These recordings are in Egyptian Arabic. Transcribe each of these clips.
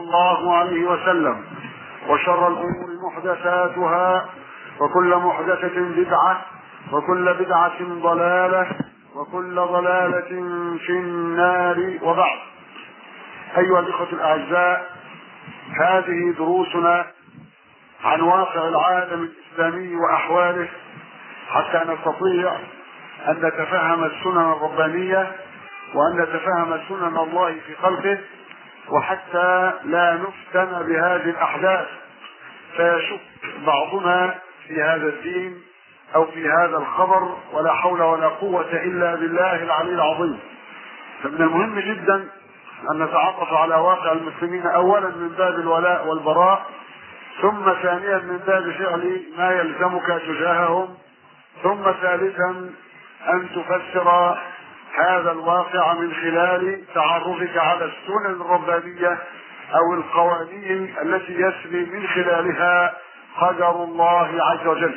الله عليه وسلم وشر الأمور محدثاتها وكل محدثة بدعة وكل بدعة ضلالة وكل ضلالة في النار وبعد أيها الإخوة الأعزاء هذه دروسنا عن واقع العالم الإسلامي وأحواله حتى نستطيع أن نتفهم السنن الربانية وأن نتفهم سنن الله في خلقه وحتى لا نفتن بهذه الأحداث فيشك بعضنا في هذا الدين أو في هذا الخبر ولا حول ولا قوة إلا بالله العلي العظيم فمن المهم جدا أن نتعرف على واقع المسلمين أولا من باب الولاء والبراء ثم ثانيا من باب فعل ما يلزمك تجاههم ثم ثالثا أن تفسر هذا الواقع من خلال تعرفك على السنن الربانية أو القوانين التي يسري من خلالها قدر الله عز وجل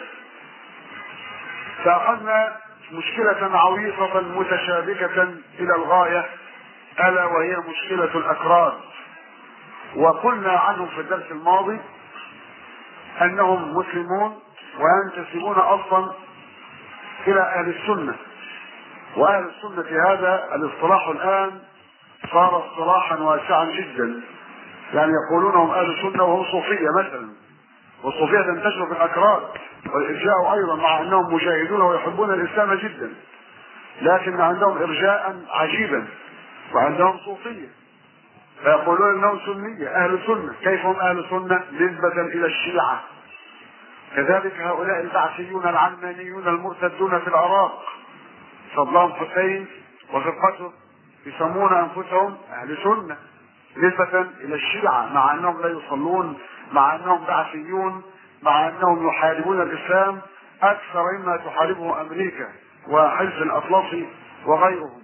فأخذنا مشكلة عويصة متشابكة إلى الغاية ألا وهي مشكلة الأكراد وقلنا عنهم في الدرس الماضي أنهم مسلمون وينتسبون أصلا إلى أهل السنة وأهل السنة هذا الاصطلاح الآن صار اصطلاحا واسعا جدا يعني يقولون هم أهل السنة وهم صوفية مثلا والصوفية تنتشر في الأكراد والإرجاء أيضا مع أنهم مجاهدون ويحبون الإسلام جدا لكن عندهم إرجاء عجيبا وعندهم صوفية فيقولون أنهم سنية أهل سنة كيف هم أهل سنة نسبة إلى الشيعة كذلك هؤلاء البعثيون العلمانيون المرتدون في العراق صدام حسين وفرقته يسمون انفسهم اهل سنه نسبة الى الشيعة مع انهم لا يصلون مع انهم بعثيون مع انهم يحاربون الاسلام اكثر مما تحاربه امريكا وحزب الاطلسي وغيرهم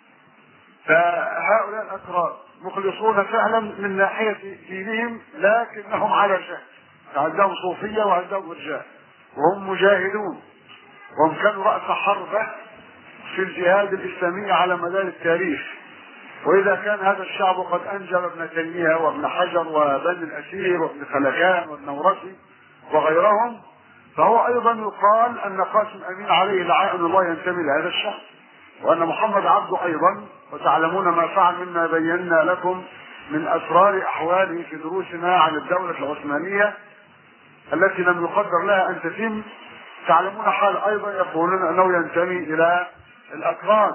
فهؤلاء الاكراد مخلصون فعلا من ناحية دينهم لكنهم على جهل عندهم صوفية وعندهم ارجاء وهم مجاهدون وهم كانوا رأس حربة في الجهاد الإسلامي على مدار التاريخ وإذا كان هذا الشعب قد أنجب ابن تيمية وابن حجر وبني الأسير وابن خلكان والنورسي وغيرهم فهو أيضا يقال أن قاسم أمين عليه لعائن الله ينتمي لهذا الشعب وأن محمد عبده أيضا وتعلمون ما فعل مما بينا لكم من أسرار أحواله في دروسنا عن الدولة العثمانية التي لم يقدر لها أن تتم تعلمون حال أيضا يقولون أنه ينتمي إلى الأكراد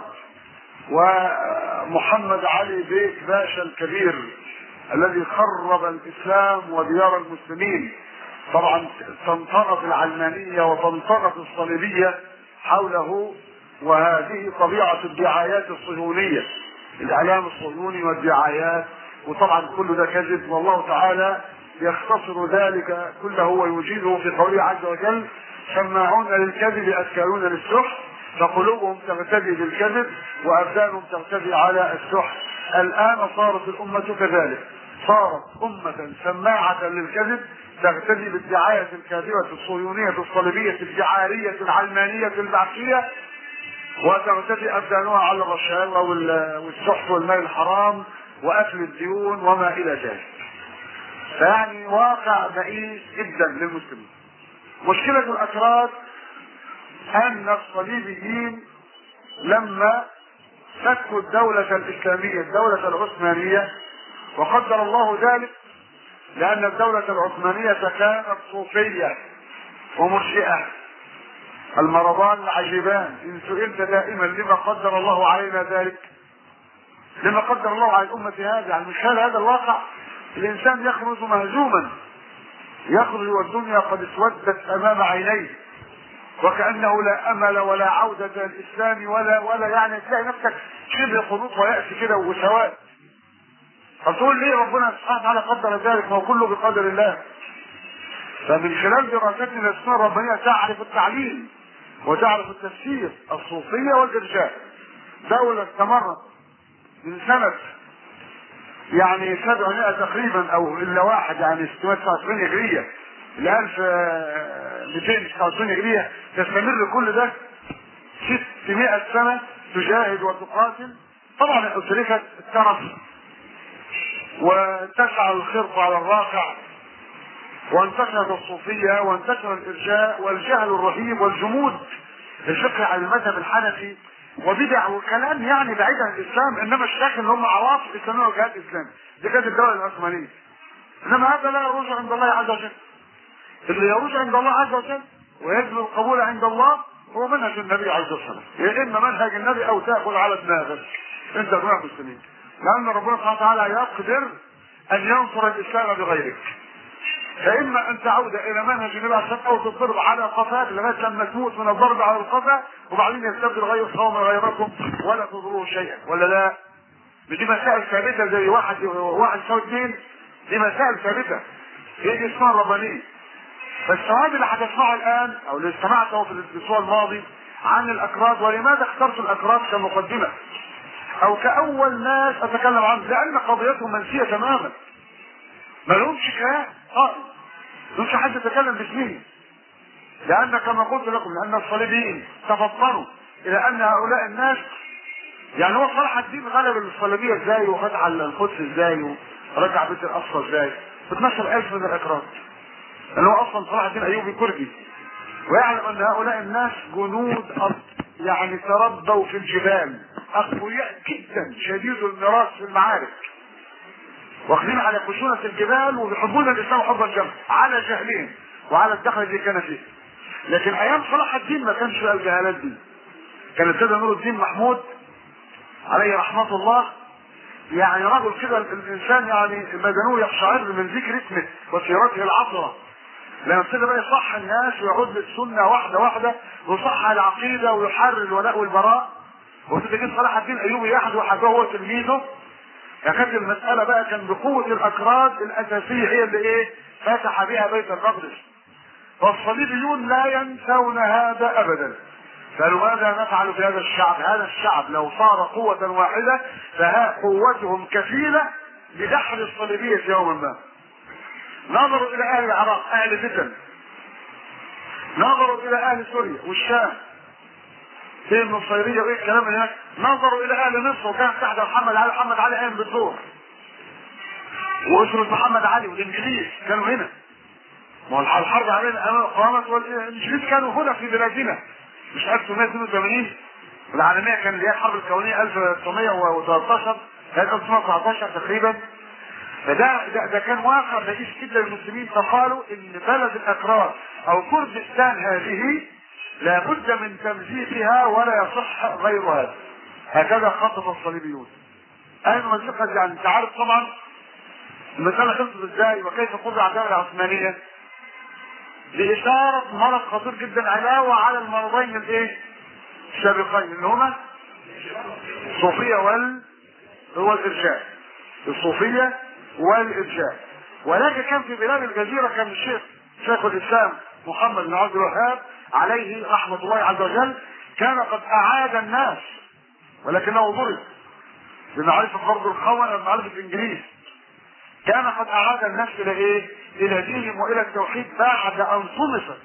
ومحمد علي بيك باشا الكبير الذي خرب الإسلام وديار المسلمين طبعا تنطرت العلمانية وتنطرت الصليبية حوله وهذه طبيعة الدعايات الصهيونية الإعلام الصهيوني والدعايات وطبعا كل ده كذب والله تعالى يختصر ذلك كله ويجيده في قوله عز وجل سماعون للكذب أكالون للسحت فقلوبهم تغتدي بالكذب وابدانهم تغتدي على السحت الان صارت الامه كذلك صارت امه سماعه للكذب تغتدي بالدعايه الكاذبه الصهيونيه الصليبيه الدعاريه العلمانيه البعثيه وتغتدي ابدانها على الرشاوى والسحت والمال الحرام واكل الديون وما الى ذلك. فيعني واقع بئيس جدا للمسلمين. مشكله الاكراد ان الصليبيين لما فكوا الدولة الإسلامية الدولة العثمانية وقدر الله ذلك لأن الدولة العثمانية كانت صوفية ومرجئة المرضان العجيبان إن سئلت دائما لما قدر الله علينا ذلك لما قدر الله على الأمة هذه يعني مش هذا الواقع الإنسان يخرج مهزوما يخرج والدنيا قد اسودت أمام عينيه وكأنه لا أمل ولا عودة للإسلام ولا ولا يعني تلاقي نفسك شبه قنوط ويأس كده وسواد فتقول ليه ربنا سبحانه وتعالى قدر ذلك ما هو كله بقدر الله فمن خلال دراستنا للسنة الربانية تعرف التعليم وتعرف التفسير الصوفية والإرجاء دولة استمرت من سنة يعني 700 تقريبا او الا واحد يعني 699 هجريه ل 1299 هجريه تستمر كل ده 600 سنه تجاهد وتقاتل طبعا ادركت الترف وانتشر الخرق على الراقع وانتشرت الصوفية وانتشر الإرجاء والجهل الرهيب والجمود الفقه على المذهب الحنفي وبدع وكلام يعني بعيد عن الإسلام إنما الشيخ اللي هم عواصف إسلامية وجهات إسلام دي كانت الدولة العثمانية إنما هذا لا يروج عند الله عز وجل اللي يروج عند الله عز وجل ويجب القبول عند الله هو منهج النبي عليه الصلاه والسلام يا اما منهج النبي او تاخذ على دماغك انت دماغ المسلمين لان ربنا سبحانه وتعالى يقدر ان ينصر الاسلام بغيرك فاما ان تعود الى منهج النبي عليه الصلاه او تضرب على قفاك لغايه لما تموت من الضرب على القفا وبعدين يستبدل غير قوم غيركم ولا تضروه شيئا ولا لا دي مسائل ثابته زي واحد واحد يساوي اثنين دي مسائل ثابته هي دي اسمها الربانيه فالسؤال اللي هتسمعه الان او اللي استمعته في الاسبوع الماضي عن الاكراد ولماذا اخترت الاكراد كمقدمه او كاول ناس اتكلم عنه لان قضيتهم منسيه تماما ما لهمش كلام قائم ما لهمش حد يتكلم باسمه لان كما قلت لكم لان الصليبيين تفطنوا الى ان هؤلاء الناس يعني هو صلاح الدين غلب الصليبيه ازاي وفتح القدس ازاي ورجع بيت الاقصى ازاي ب 12000 من الاكراد اللي هو اصلا صلاح الدين ايوبي كردي ويعلم ان هؤلاء الناس جنود أرض يعني تربوا في الجبال اقوياء جدا شديد المراس في المعارك واخذين على خشونة الجبال وبيحبون الاسلام حبا جما على جهلهم وعلى الدخل اللي كان فيه لكن ايام صلاح الدين ما كانش بقى الجهالات دي كان السيد نور الدين محمود عليه رحمة الله يعني رجل كده الانسان يعني بدنه يقشعر من ذكر اسمه وسيرته العطره لما ابتدى بقى يصح الناس ويعود للسنه واحده واحده ويصح العقيده ويحرر الولاء والبراء وابتدى جه صلاح الدين ايوبي ياخد وحده هو تلميذه فكانت المساله بقى كان بقوه الاكراد الاساسيه هي اللي ايه فتح بها بيت المقدس فالصليبيون لا ينسون هذا ابدا قالوا ماذا نفعل بهذا الشعب هذا الشعب لو صار قوة واحدة فها قوتهم كفيلة بدحر الصليبية يوما ما نظروا الى اهل العراق اهل فتن نظروا الى اهل سوريا والشام في النصيريه وايه الكلام هناك نظروا الى اهل مصر وكان تحت محمد علي محمد علي قايم بالدور واسره محمد علي والانجليز كانوا هنا ما هو الحرب علينا قامت والانجليز كانوا هنا في بلادنا مش 1982 العالميه كان اللي هي الحرب الكونيه 1913 1919 تقريبا فده ده, ده كان واقع بديش جدا للمسلمين فقالوا ان بلد الاكراد او كردستان هذه لابد من تمزيقها ولا يصح غير هذا هكذا خطط الصليبيون اين مزيقها يعني انت عارف طبعا المسألة خلصت ازاي وكيف قضى الدولة العثمانية بإشارة مرض خطير جدا علاوة على المرضين الايه؟ السابقين اللي هما الصوفية وال هو الإرجاء الصوفية والإرجاء ولكن كان في بلاد الجزيرة كان الشيخ شيخ الإسلام محمد بن عبد الوهاب عليه رحمة الله عز وجل كان قد أعاد الناس ولكنه ضرب بمعرفة برضه الخونة بمعرفة الإنجليز كان قد أعاد الناس إلى إيه؟ إلى دينهم وإلى التوحيد بعد أن طمست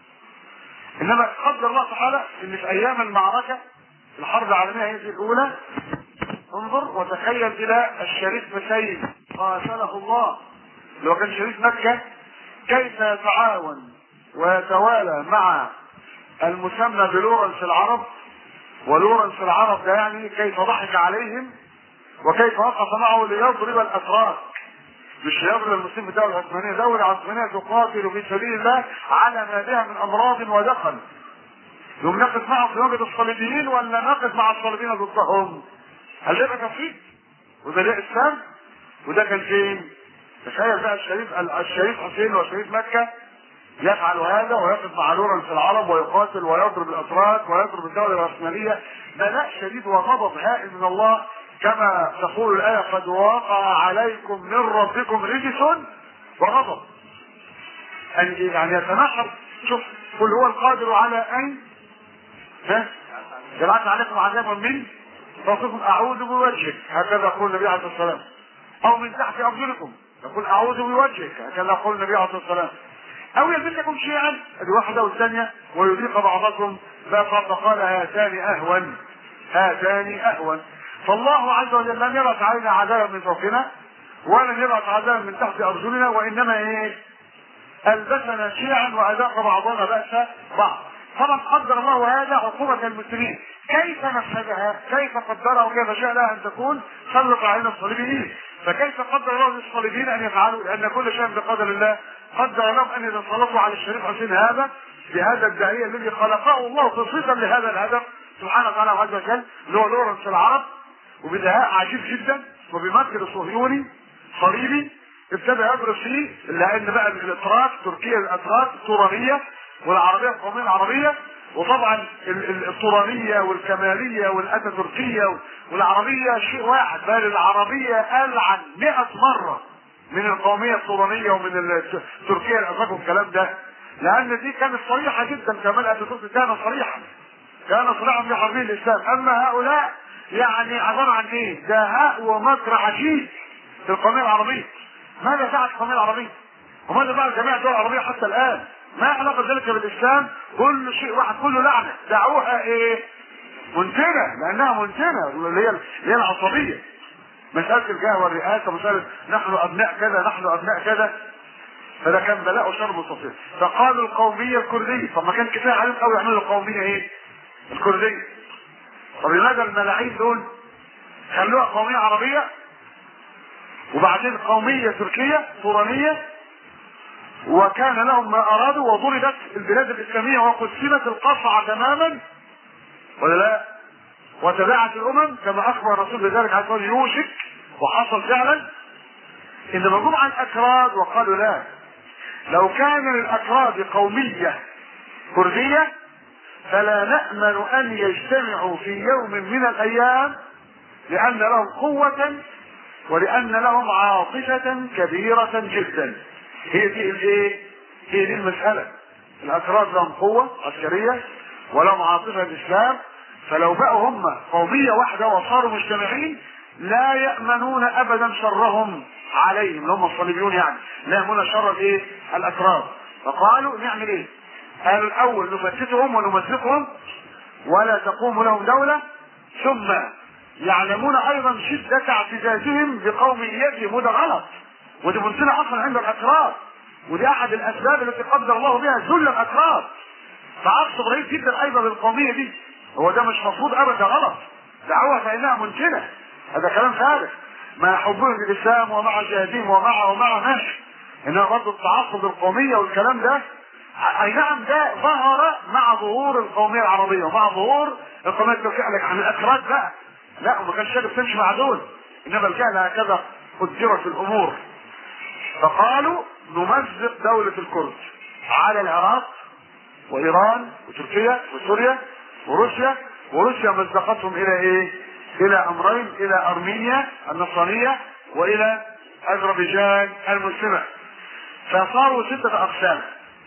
إنما قدر الله تعالى إن في أيام المعركة الحرب العالمية هذه الأولى انظر وتخيل إلى الشريف مسيب قاتله الله اللي هو كان شريف مكة كيف يتعاون ويتوالى مع المسمى بلورنس العرب ولورنس العرب ده يعني كيف ضحك عليهم وكيف وقف معه ليضرب الاتراك مش يضرب المسلمين في الدوله العثمانيه، الدوله العثمانيه تقاتل في سبيل الله على ما بها من امراض ودخل. يوم نقف معهم في وجه الصليبيين ولا نقف مع الصليبيين ضدهم؟ هل ده تفريط؟ وده ده اسلام؟ وده كان فين؟ تخيل بقى الشريف الشريف حسين وشريف مكه يفعل هذا ويقف مع لورنس العرب ويقاتل ويضرب الاتراك ويضرب الدوله العثمانيه بلاء شديد وغضب هائل من الله كما تقول الايه قد وقع عليكم من ربكم رجس وغضب يعني يتنحر شوف قل هو القادر على ان ها يبعث عليكم عذابا من فوقكم اعوذ بوجهك هكذا يقول النبي عليه الصلاه والسلام او من تحت ارجلكم يقول اعوذ بوجهك هكذا يقول النبي عليه الصلاه والسلام او يزلكم شيئا ادي واحده والثانيه ويذيق بعضكم فقال هاتان اهون هاتان اهون فالله عز وجل لم يبعث علينا عذابا من فوقنا ولن يبعث عذابا من تحت ارجلنا وانما ايه البسنا شيعا واذاق بعضنا باس بعض طبعا قدر الله هذا عقوبة المسلمين كيف نفذها كيف قدرها وكيف شاء لها ان تكون سلط علينا الصليبيين فكيف قدر الله للصليبيين ان يفعلوا لان كل شيء بقدر الله قدر لهم ان يتسلطوا على الشريف حسين هذا بهذا الداعية الذي خلقه الله خصيصا لهذا الهدف سبحانه وتعالى عز وجل اللي هو لورنس العرب وبدهاء عجيب جدا وبمكر صهيوني صليبي ابتدى يدرس فيه لان بقى الاتراك تركيا الاتراك التورانيه والعربيه القوميه العربيه وطبعا ال- ال- التورانيه والكماليه والاتاتوركيه والعربيه شيء واحد بل العربيه العن 100 مره من القوميه التورانيه ومن ال- تركيا الاتراك والكلام ده لان دي كانت صريحه جدا كمال اتاتورك كان صريحا كان صريحا في حربيه الاسلام اما هؤلاء يعني عباره عن ايه؟ دهاء ومكر عجيب في القوميه العربيه ماذا فعلت القوميه العربيه؟ وماذا فعل جميع الدول العربيه حتى الان؟ ما علاقه ذلك بالاسلام؟ كل شيء واحد كله لعنه، دعوها ايه؟ منتنه لانها منتنه اللي هي اللي هي العصبيه. مساله الجاه والرئاسه مساله نحن ابناء كذا نحن ابناء كذا فده كان بلاء وشر مستطيل فقالوا القوميه الكرديه طب ما كان كفايه عليهم قوي يعملوا القوميه ايه؟ الكرديه طب لماذا الملاعين دول خلوها قوميه عربيه وبعدين قوميه تركيه تورانيه وكان لهم ما ارادوا وضربت البلاد الاسلاميه وقسمت القصعه تماما ولا لا؟ وتبعت الامم كما اخبر الرسول بذلك عليه الصلاه والسلام يوشك وحصل فعلا انما جم عن الاكراد وقالوا لا لو كان للاكراد قوميه كرديه فلا نامل ان يجتمعوا في يوم من الايام لان لهم قوه ولان لهم عاطفه كبيره جدا هي دي الايه هي دي المساله الاكراد لهم قوه عسكريه ولهم عاطفه الاسلام فلو بقوا هم قوميه واحده وصاروا مجتمعين لا يامنون ابدا شرهم عليهم اللي هم الصليبيون يعني لا يامنون شر الايه الاكراد فقالوا نعمل ايه قالوا الاول نفتتهم ونمزقهم ولا تقوم لهم دوله ثم يعلمون ايضا شده اعتزازهم بقوميتهم وده غلط ودي منزله اصلا عند الاكراد ودي احد الاسباب التي قدر الله بها ذل الاكراد فعكس رهيب جدا ايضا للقوميه دي هو ده مش مفروض ابدا غلط دعوه فانها منتنه هذا كلام فارغ مع حبهم للاسلام ومع جهادهم ومع ومع ماشي انما برضه التعصب للقوميه والكلام ده اي نعم ده ظهر مع ظهور القوميه العربيه ومع ظهور القوميه التركيه لك عن الاكراد بقى لا وما كانش شايف تمشي مع دول انما الجهل هكذا قدرت الامور فقالوا نمزق دولة الكرد على العراق وايران وتركيا وسوريا وروسيا وروسيا مزقتهم الى ايه؟ الى امرين الى ارمينيا النصرانية والى اذربيجان المسلمة فصاروا ستة اقسام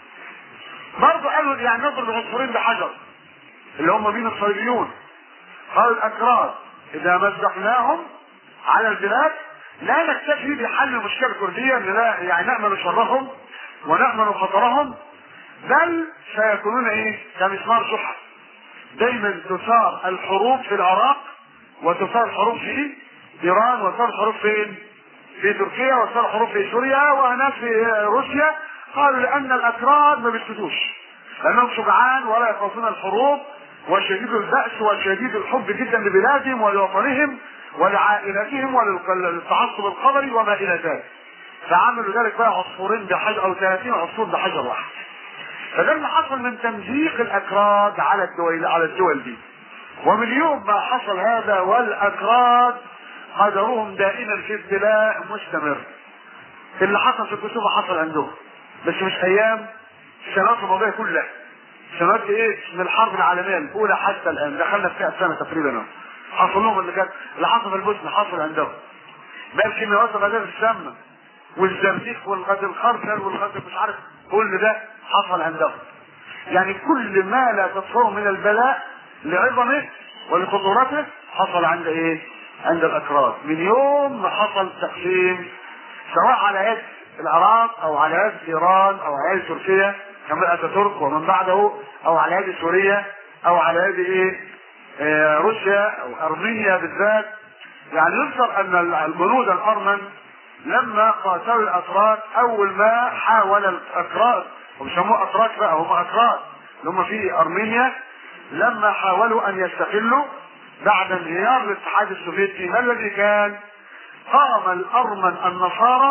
برضه قالوا يعني نضرب العصفورين بحجر اللي هم مين الصليبيون قالوا الاكراد اذا مزقناهم على البلاد لا نكتفي بحل المشكله الكرديه ان لا يعني نامل شرهم ونامل خطرهم بل سيكونون ايه؟ كمسمار جحا دايما تثار الحروب في العراق وتثار الحروب في ايران وتثار الحروب فين؟ في تركيا وتثار الحروب في سوريا وهناك في روسيا قالوا لان الاكراد ما بيسكتوش لانهم شجعان ولا يخافون الحروب وشديد البأس وشديد الحب جدا لبلادهم ولوطنهم ولعائلتهم وللتعصب القدري وما الى ذلك فعملوا ذلك بقى عصفورين بحجر او 30 عصفور بحجر واحد فده اللي حصل من تمزيق الاكراد على الدول على الدول دي ومن يوم ما حصل هذا والاكراد قدرهم دائما في ابتلاء مستمر اللي حصل في الكتب حصل عندهم بس مش ايام السنوات الماضيه كلها سنوات ايه من الحرب العالميه الاولى حتى الان دخلنا في سنه تقريبا اهو حصل لهم اللي كان اللي حصل في البوسنه حصل عندهم بقى الكيميائيات الغازات السامه والزرتيخ والغاز الخرسل والغاز مش عارف كل ده حصل عندهم يعني كل ما لا تصفه من البلاء لعظمه ولخطورته حصل عند ايه؟ عند الاكراد من يوم ما حصل تقسيم سواء على يد العراق او على يد ايران او على يد تركيا كما اتاتورك ومن بعده او على يد سوريا او على يد ايه؟ آه روسيا او ارمينيا بالذات يعني يذكر ان الجنود الارمن لما قاتلوا الاتراك اول ما حاول الاتراك وبيسموه اتراك بقى هم اتراك اللي هم في ارمينيا لما حاولوا ان يستقلوا بعد انهيار الاتحاد السوفيتي ما الذي كان؟ قام الارمن النصارى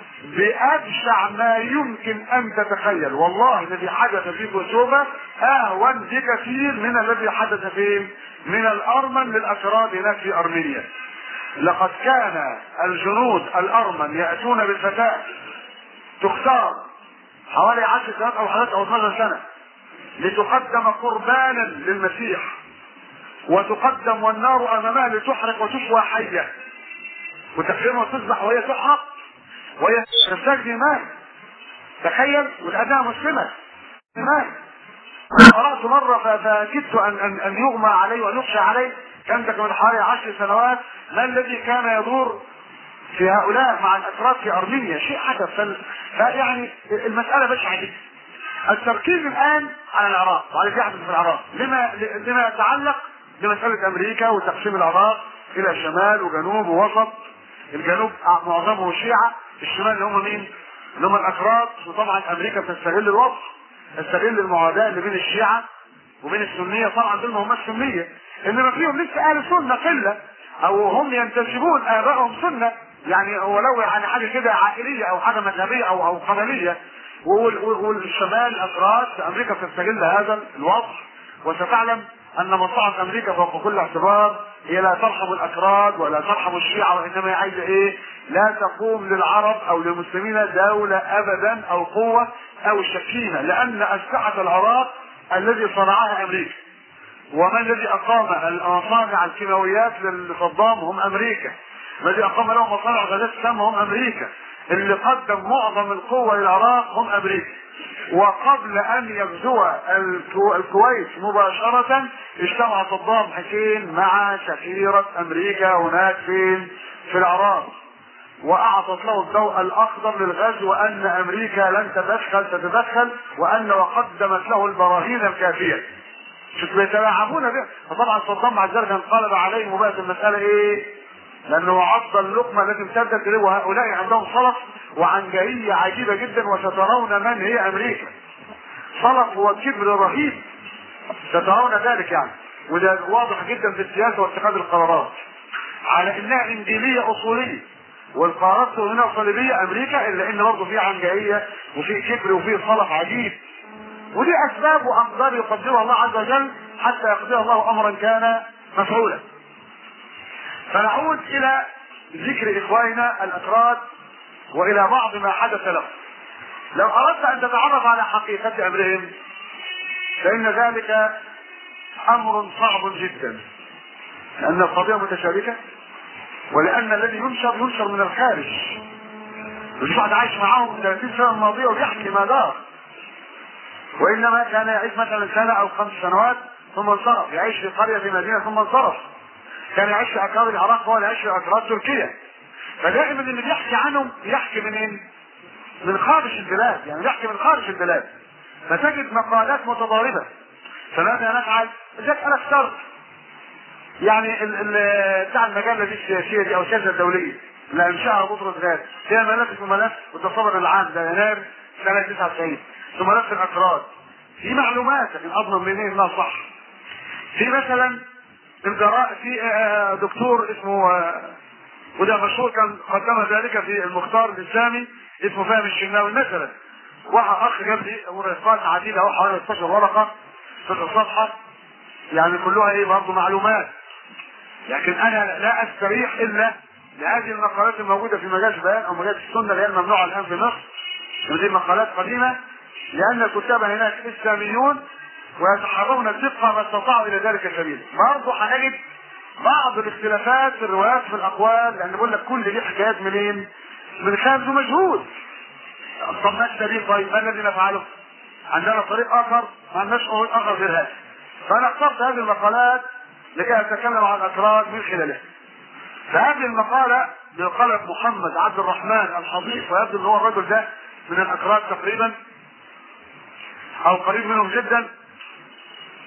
بابشع ما يمكن ان تتخيل والله الذي حدث في كوسوفا اهون بكثير من الذي حدث فين من الارمن للاكراد هناك في ارمينيا لقد كان الجنود الارمن ياتون بالفتاه تختار حوالي عشر سنوات او 11 او 12 سنه لتقدم قربانا للمسيح وتقدم والنار امامها لتحرق وتشوى حيه وتقريبا وتصبح وهي تحرق وهي تستجدي ماء تخيل والأداء مسلمة ماء قرأت مرة فكدت أن, أن, أن يغمى علي وأن يخشى علي كان من حوالي عشر سنوات ما الذي كان يدور في هؤلاء مع الأتراك في أرمينيا شيء حدث فيعني المسألة بشعة جدا التركيز الآن على العراق وعلى اللي يحدث في العراق لما لما يتعلق بمسألة أمريكا وتقسيم العراق إلى شمال وجنوب ووسط الجنوب معظمه شيعة الشمال اللي هم مين؟ اللي هم الأكراد وطبعا أمريكا بتستغل الوضع تستغل المعاداة اللي بين الشيعة وبين السنية طبعا دول ما هماش سنية إنما فيهم لسه أهل سنة قلة أو هم ينتسبون آبائهم سنة يعني ولو يعني حاجة كده عائلية أو حاجة مذهبية أو أو قبلية والشمال الأكراد أمريكا بتستغل هذا الوضع وستعلم ان مصلحه امريكا فوق كل اعتبار هي لا ترحم الاكراد ولا ترحم الشيعه وانما هي عايزه ايه؟ لا تقوم للعرب او للمسلمين دوله ابدا او قوه او شكيمه لان اسلحه العراق الذي صنعها امريكا ومن الذي اقام المصانع الكيماويات لصدام هم امريكا الذي اقام لهم مصانع غازات السام هم امريكا اللي قدم معظم القوه للعراق هم امريكا وقبل ان يغزو الكويت مباشرة اجتمع صدام حسين مع سفيرة امريكا هناك فين في العراق واعطت له الضوء الاخضر للغزو وان امريكا لن تتدخل تتدخل وان وقدمت له البراهين الكافية شوف بيتلاعبون به فطبعا صدام مع ذلك انقلب عليهم وبقت المسألة ايه لانه عض اللقمه التي امتدت اليه وهؤلاء عندهم صلف وعنجهيه عجيبه جدا وسترون من هي امريكا صلف هو كبر رهيب سترون ذلك يعني وده واضح جدا في السياسه واتخاذ القرارات على انها انجيليه اصوليه والقرارات هنا صليبيه امريكا الا ان برضه في عنجهيه وفي كبر وفي صلف عجيب ودي اسباب واقدار يقدرها الله عز وجل حتى يقضي الله امرا كان مفعولا فنعود الى ذكر اخواننا الاتراك والى بعض ما حدث لهم لو اردت ان تتعرف على حقيقة امرهم فان ذلك امر صعب جدا لان القضية متشابكة ولان الذي ينشر ينشر من الخارج مش واحد عايش معاهم 30 سنة الماضية وبيحكي ما دار وانما كان يعيش مثلا سنة او خمس سنوات ثم انصرف يعيش في قرية في مدينة ثم انصرف كان يعيش في اكراد العراق هو اللي يعيش في اكراد تركيا فدائما اللي بيحكي عنهم يحكي منين؟ من خارج البلاد يعني يحكي من خارج البلاد فتجد مقالات متضاربه فماذا نفعل؟ ذاك انا اخترت يعني ال ال بتاع المجله دي السياسيه دي او السياسه الدوليه اللي انشاها بطرس غاز فيها ملف اسمه ملف التصور العام ده يناير سنه 99 ثم ملف الاكراد في معلومات لكن اضمن منين انها صح في مثلا الجراء في دكتور اسمه وده مشهور كان قدم ذلك في المختار الاسلامي اسمه فهم الشناوي مثلا واحد اخ جاب لي ورقات عديده اهو حوالي 16 ورقه في الصفحه يعني كلها ايه برضه معلومات لكن انا لا استريح الا لهذه المقالات الموجوده في مجال بيان او مجال السنه اللي هي الممنوعه الان في مصر ودي مقالات قديمه لان الكتاب هناك اسلاميون ويتحرون الدقة ما استطاعوا إلى ذلك سبيلا. برضه هنجد بعض الاختلافات في الروايات في الأقوال لأن بقول لك كل دي حكايات منين؟ من خارج ومجهول. طب ما الدليل طيب ما الذي نفعله؟ عندنا طريق آخر ما عندناش طريق آخر غير هذا. فأنا اخترت هذه المقالات لكي أتكلم عن الأسرار من خلالها. فهذه المقالة بقلم محمد عبد الرحمن الحضيف ويبدو ان هو الرجل ده من الأكراد تقريبا أو قريب منهم جدا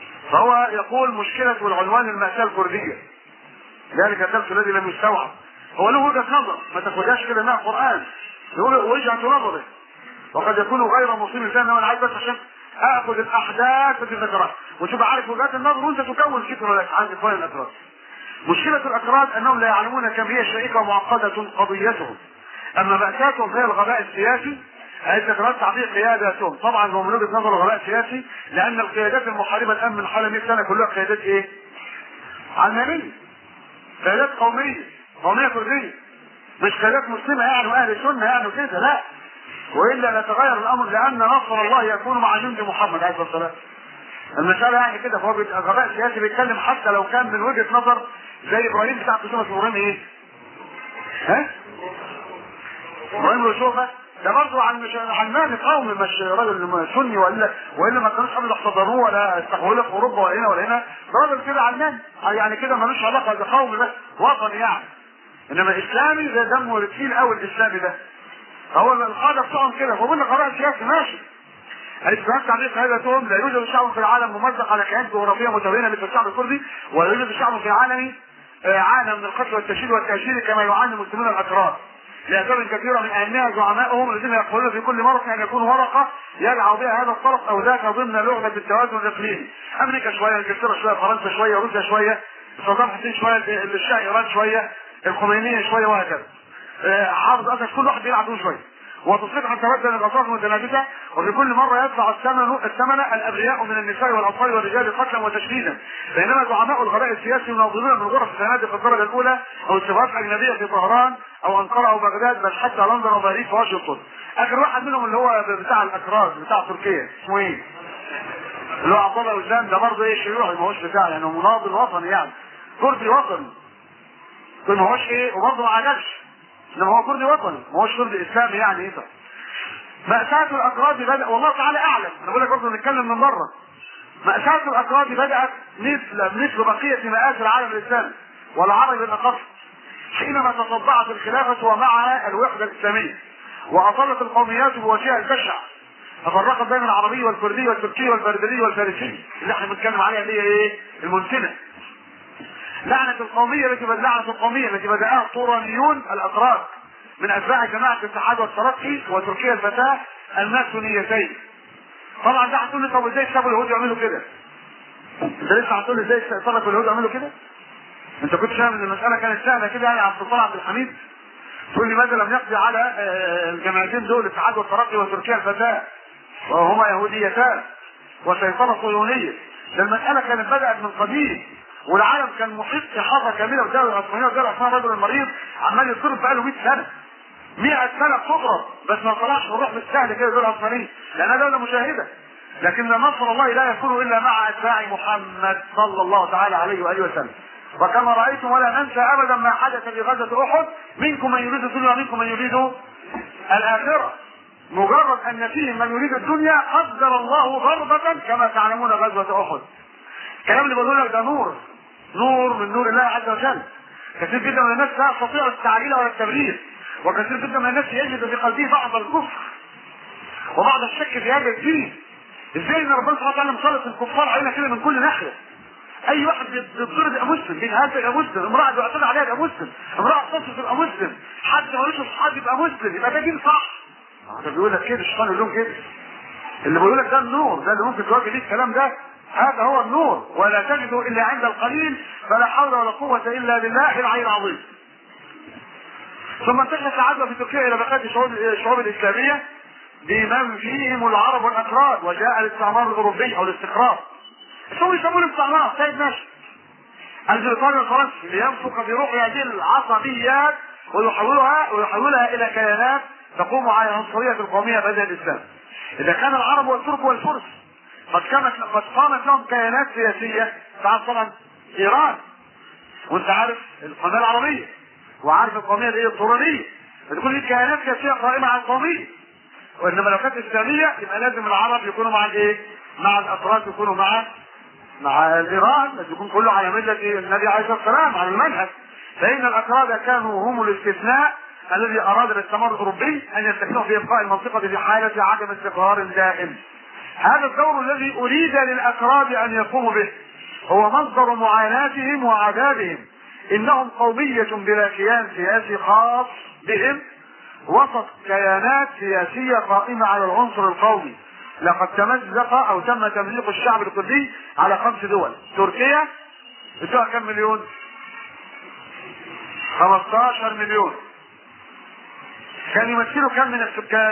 فهو يقول مشكلة والعنوان المأساة الكردية ذلك الدرس الذي لم يستوعب هو له وجهه نظر ما تاخدهاش كده انها قران يقول وجهه نظره وقد يكون غير مصيب فيها انما انا عايز بس عشان اخذ الاحداث في ذكرها وتبقى عارف وجهات النظر وانت تكون فكره لك عن اخوان الاكراد مشكلة الأكراد أنهم لا يعلمون كم هي شائكة ومعقدة قضيتهم أما مأساتهم هي الغباء السياسي هذه الأكراد تعطيه قياداتهم طبعا هو من وجهة نظر الغباء السياسي لأن القيادات المحاربة الآن من حوالي 100 سنة كلها قيادات إيه؟ علمانية قيادات قومية قومية كردية مش قيادات مسلمة يعني وأهل سنة يعني وكده لا وإلا نتغير الأمر لأن نصر الله يكون مع جند محمد عليه الصلاة والسلام المسألة يعني كده فهو بيبقى غباء سياسي بيتكلم حتى لو كان من وجهة نظر زي ابراهيم بتاع قسومة ابراهيم ايه؟ ها؟ ابراهيم رسوفة ده برضه عن مش علماني قومي مش راجل سني ولا والا ما كانوش قبل يحتضنوه ولا استقبلوه في اوروبا ولا هنا ولا هنا ده راجل كده علماني يعني كده ملوش علاقه ده قومي بس وطني يعني انما اسلامي ده دمه تقيل قوي الاسلامي ده هو القاده بتوعهم كده هو بيقول لك غباء سياسي ماشي الاستثناء تعليق هذا توم لا يوجد شعب في العالم ممزق على كيان جغرافيه متباينه مثل الشعب الكردي ولا يوجد شعب في العالم عانى من القتل والتشييد والتهجير كما يعاني المسلمون الاكراد لاسباب كثيره من اهمها زعمائهم الذين يقولون في كل مره ان يكون ورقه يدعو بها هذا الطرف او ذاك ضمن لعبه التوازن الاقليمي امريكا شويه انجلترا شويه فرنسا شويه روسيا شويه صدام حسين شويه الشاه ايران شويه الخمينيه شويه وهكذا حافظ اسد كل واحد بيلعب دور شويه وتصريح عن تبدل الاطراف المتنافسه وفي كل مره يدفع الثمن الثمن الابرياء من النساء والاطفال والرجال قتلا وتشديدا بينما زعماء الغباء السياسي يناظرون من غرف الفنادق الدرجه الاولى او السفارات الاجنبيه في طهران او انقره او بغداد بل حتى لندن وباريس واشنطن اخر واحد منهم اللي هو بتاع الاكراد بتاع تركيا اسمه ايه؟ اللي هو عبد الله وسام ده برضه ايه شيوعي ما هوش بتاع يعني مناضل وطني يعني كردي وطني ما هوش ايه وبرضه ما عجبش انما هو كردي وطني ما هوش كردي اسلامي يعني ايه مأساة الأكراد بدأ والله تعالى أعلم أنا بقول لك برضه نتكلم من بره مأساة الأكراد بدأت مثل مثل بقية مآسي العالم الإسلامي والعرب بالأخص حينما تصدعت الخلافة ومعها الوحدة الإسلامية وأصلت القوميات بوجهها البشع ففرقت بين العربي والكردي والتركي والبربري والفارسي اللي احنا بنتكلم عليها اللي هي ايه؟ المنتنة لعنة القومية التي لعنة القومية التي بدأها الطورانيون الأتراك من أتباع جماعة الاتحاد والترقي وتركيا الفتاة الماسونيتين. طبعا ده هتقول لي طب ازاي سابوا اليهود يعملوا كده؟ انت لسه هتقول لي ازاي سابوا اليهود يعملوا كده؟ انت كنت فاهم ان المسألة كانت سهلة كده يعني عبد السلطان عبد الحميد تقول لي ماذا لم يقضي على الجماعتين دول الاتحاد والترقي وتركيا الفتاة وهما يهوديتان وسيطرة صهيونية ده المسألة كانت بدأت من قديم والعالم كان محيط احاطه كامله والدوله العثمانيه والدوله العثمانيه الرجل المريض عمال يضرب بقاله 100 سنه 100 سنه بتضرب بس ما طلعش بالروح بالسهل كده الدوله العثمانيه لانها دوله مشاهده لكن نصر الله لا يكون الا مع اتباع محمد صلى الله تعالى عليه واله وسلم وكما رايتم ولا ننسى ابدا ما حدث في غزوه احد منكم من يريد الدنيا ومنكم من يريد الاخره مجرد ان فيهم من يريد الدنيا قدر الله ضربه كما تعلمون غزوه احد الكلام اللي بقوله لك ده نور نور من نور الله عز وجل كثير جدا من الناس لا يستطيع التعليل ولا التبرير وكثير جدا من الناس يجد في قلبه بعض الكفر وبعض الشك في هذا الدين ازاي ان ربنا سبحانه وتعالى مسلط الكفار علينا كده من كل ناحيه اي واحد بيتضرب يبقى مسلم بيتهزق يبقى مسلم امراه بيعتدى عليها يبقى مسلم امراه تصف يبقى مسلم حد ملوش اصحاب يبقى مسلم يبقى ده دين صح ده بيقول لك كده الشيطان يقول لهم كده اللي بيقول لك ده النور ده اللي ممكن تواجه بيه الكلام ده هذا هو النور ولا تجده الا عند القليل فلا حول ولا قوة الا بالله العلي العظيم. ثم انتشرت العدوى في تركيا الى بقية الشعوب الشعوب الاسلامية بمن فيهم العرب والاكراد وجاء الاستعمار الاوروبي او الاستقرار. شو يسمون الاستعمار؟ سيد ماشي. البريطاني والفرنسي لينفق بروح هذه العصبيات ويحولها ويحولها الى كيانات تقوم على العنصرية القومية بدل الاسلام. اذا كان العرب والترك والفرس قد كانت قد قامت لهم كيانات سياسيه تعرف طبعا ايران وانت عارف القوميه العربيه وعارف القوميه الايه الطورانيه بتكون دي كيانات سياسيه قائمه على القوميه وانما لو كانت اسلاميه يبقى لازم العرب يكونوا مع الايه؟ مع الاتراك يكونوا مع مع الايران لازم يكون كله على مله النبي عليه الصلاه والسلام على المنهج فان الاكراد كانوا هم الاستثناء الذي اراد الاستعمار الاوروبي ان يستثنوا في ابقاء المنطقه في حاله عدم استقرار دائم هذا الدور الذي أريد للأكراد أن يقوموا به هو مصدر معاناتهم وعذابهم انهم قوميه بلا كيان سياسي خاص بهم وسط كيانات سياسيه قائمه على العنصر القومي لقد تمزق او تم تمزيق الشعب الكردي على خمس دول تركيا بتوع كم مليون 15 مليون كان يمثلوا كم من السكان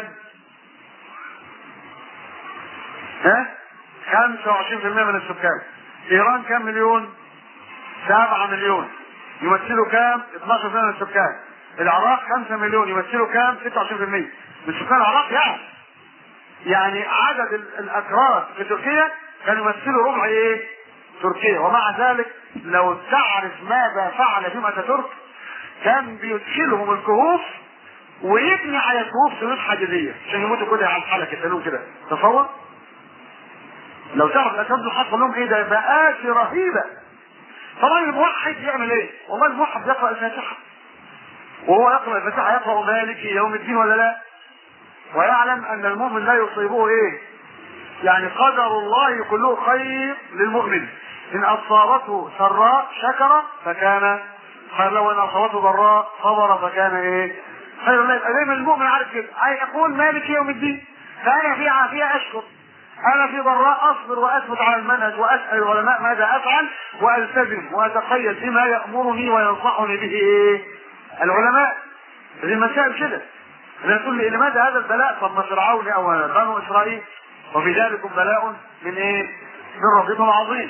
ها 25% من السكان ايران كم مليون 7 مليون يمثلوا كام 12% من السكان العراق 5 مليون يمثلوا كام 26% من سكان العراق يعني يعني عدد ال- الاكراد في تركيا كانوا يمثلوا ربع ايه تركيا ومع ذلك لو تعرف ماذا فعل فيما اتاتورك كان بيدخلهم الكهوف ويبني على الكهوف سيوف حديديه عشان يموتوا كده على الحلقه يتنون كده تصور لو تعرف الاسباب دول حصل لهم ايه ده مآسي رهيبه طبعا الموحد يعمل ايه؟ والله الموحد يقرا الفاتحه وهو يقرا الفاتحه يقرا مالك يوم الدين ولا لا؟ ويعلم ان المؤمن لا يصيبه ايه؟ يعني قدر الله كله خير للمؤمن ان اصابته سراء شكر فكان خير له وان اصابته ضراء صبر فكان ايه؟ خير له يبقى دايما المؤمن عارف كده أي يقول مالك يوم الدين فانا في عافيه اشكر انا في ضراء اصبر واثبت على المنهج واسال العلماء ماذا افعل والتزم واتقيد بما يامرني وينصحني به ايه؟ العلماء هذه المسائل كده لا تقول لي لماذا هذا البلاء طب ما فرعون او بنو اسرائيل وفي ذلكم بلاء من ايه؟ من ربكم العظيم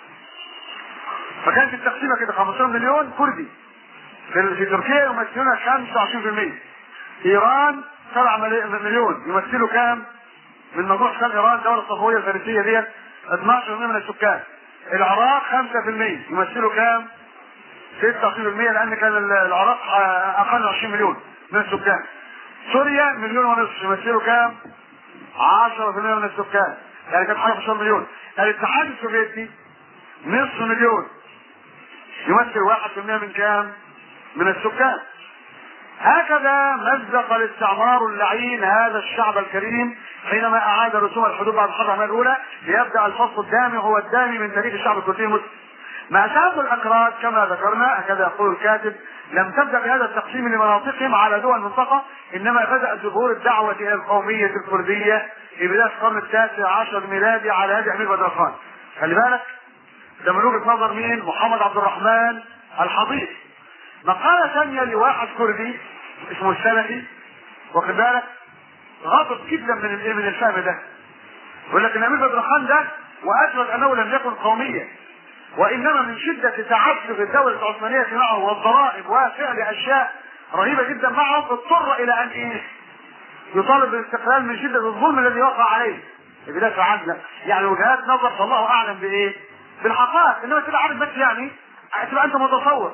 فكانت التقسيمه كده 15 مليون كردي في في تركيا يمثلون 25% ايران 7 مليون يمثلوا كام؟ من مجموع سكان ايران الدوله الصفويه الفارسيه ديت 12% من السكان العراق 5% يمثلوا كام؟ 26% لان كان العراق اقل من 20 مليون من السكان سوريا مليون ونصف يمثلوا كام؟ 10% من السكان يعني كانت حاجه 15 مليون الاتحاد السوفيتي نصف مليون يمثل 1% من كام؟ من السكان هكذا مزق الاستعمار اللعين هذا الشعب الكريم حينما اعاد رسوم الحدود بعد الحرب العالميه الاولى ليبدا الفصل الدامي هو الدامي من تاريخ الشعب الكردي المسلم. مأساة الأكراد كما ذكرنا هكذا يقول الكاتب لم تبدأ بهذا التقسيم لمناطقهم على دول المنطقة إنما بدأت ظهور الدعوة إلى القومية الكردية في بداية القرن التاسع عشر ميلادي على يد أمير بدر خان. خلي بالك ده من وجهة نظر مين؟ محمد عبد الرحمن الحضيض. مقالة ثانية لواحد كردي اسمه السلفي واخد بالك غاضب جدا من الايه من الفهم ده يقول لك ان امير بدر خان ده واثبت انه لم يكن قوميا وانما من شده تعسف الدوله العثمانيه معه والضرائب وفعل اشياء رهيبه جدا معه اضطر الى ان ايه يطالب بالاستقلال من شده الظلم الذي وقع عليه بدايه عدله يعني وجهات نظر فالله اعلم بايه بالحقائق انما تبقى عارف بس يعني تبقى انت متصور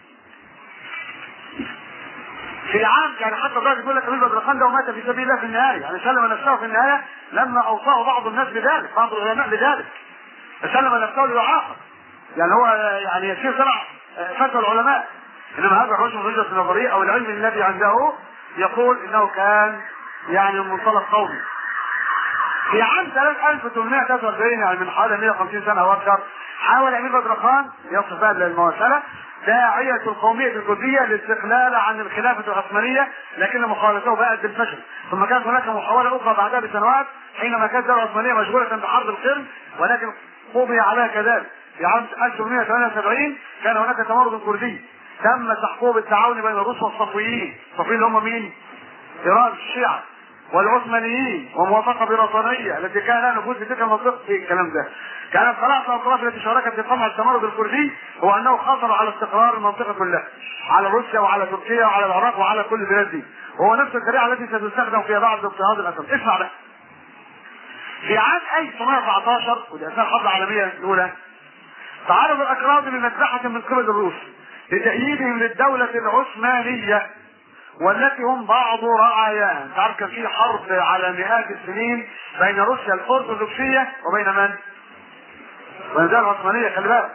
في عام يعني حتى الراجل يقول لك امير بدر خان ده ومات في سبيل الله في النهايه يعني سلم نفسه في النهايه لما اوصاه بعض الناس بذلك بعض العلماء بذلك سلم نفسه ليعاقب يعني هو يعني يصير تبع فتوى العلماء انما هذا الرجل من وجهه النظريه او العلم الذي عنده يقول انه كان يعني من منطلق قومي في عام 1843 يعني من حوالي 150 سنه او اكثر حاول امير بدر خان يصف بقى للمواصله داعية القومية الكردية للاستقلال عن الخلافة العثمانية لكن محاولته بقت بالفشل ثم كانت هناك محاولة أخرى بعدها بسنوات حينما كانت الدولة العثمانية مشغولة بحرب القرم ولكن قضي عليها كذلك في عام 1878 كان هناك تمرد كردي تم تحقيق بالتعاون بين الروس والصفويين الصفويين اللي هم مين؟ إيران الشيعة والعثمانيين وموافقه بريطانيه التي كان لها نفوذ في تلك المنطقه في الكلام ده. كانت ثلاث اطراف التي شاركت في قمع التمرد الكردي هو انه خطر على استقرار المنطقه كلها. على روسيا وعلى تركيا وعلى العراق وعلى كل البلاد دي. وهو نفس الشريعه التي ستستخدم في بعض اضطهاد الاسد. اسمع بقى. في عام 1914 ودي اثناء الحرب العالميه الاولى تعرض الاكراد لمذبحه من قبل الروس لتأييدهم للدولة العثمانية والتي هم بعض رعاياها تعرف كان في حرب على مئات السنين بين روسيا الارثوذكسيه وبين من؟ وبين الدوله العثمانيه خلي بالك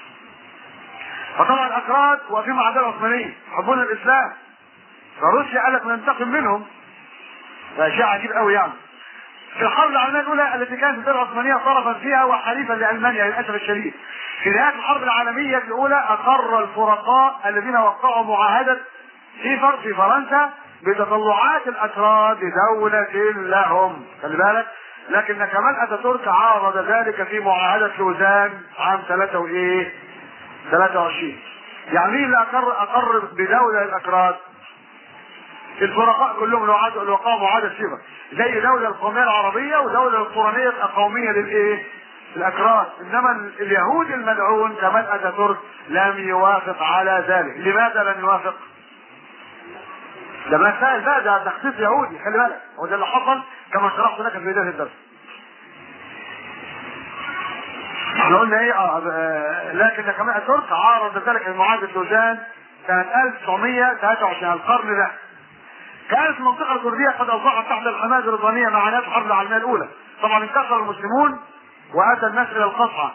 فطبعا الاكراد واقفين مع الدوله العثمانيه يحبون الاسلام فروسيا قالت ننتقم منهم ده شيء عجيب قوي يعني في الحرب العالميه الاولى التي كانت الدوله العثمانيه طرفا فيها وحليفا لالمانيا للاسف الشديد في نهايه الحرب العالميه الاولى اقر الفرقاء الذين وقعوا معاهده في فر- في فرنسا بتطلعات الاتراك لدوله لهم خلي بالك لكن كمال اتاتورك عارض ذلك في معاهده لوزان عام 3 وايه 23 يعني مين اللي اقر اقر بدوله الاكراد الفرقاء كلهم اللي وقعوا- اللي وقعوا معاهده صيغه زي دوله القوميه العربيه ودوله القرانيه القوميه للايه؟ الاكراد انما ال- اليهود الملعون كمال اتاتورك لم يوافق على ذلك لماذا لم يوافق؟ ده مسائل بقى ده تخطيط يهودي خلي بالك هو ده اللي حصل كما شرحت لك في بدايه الدرس احنا قلنا ايه اه آه، لكن كمان الترك عارض ذلك المعاهده لوزان سنه 1923 القرن ده كانت المنطقه الكرديه قد اوقعت تحت الحمايه البريطانيه مع نهايه الحرب العالميه الاولى طبعا انتشر المسلمون واتى الناس الى القصعه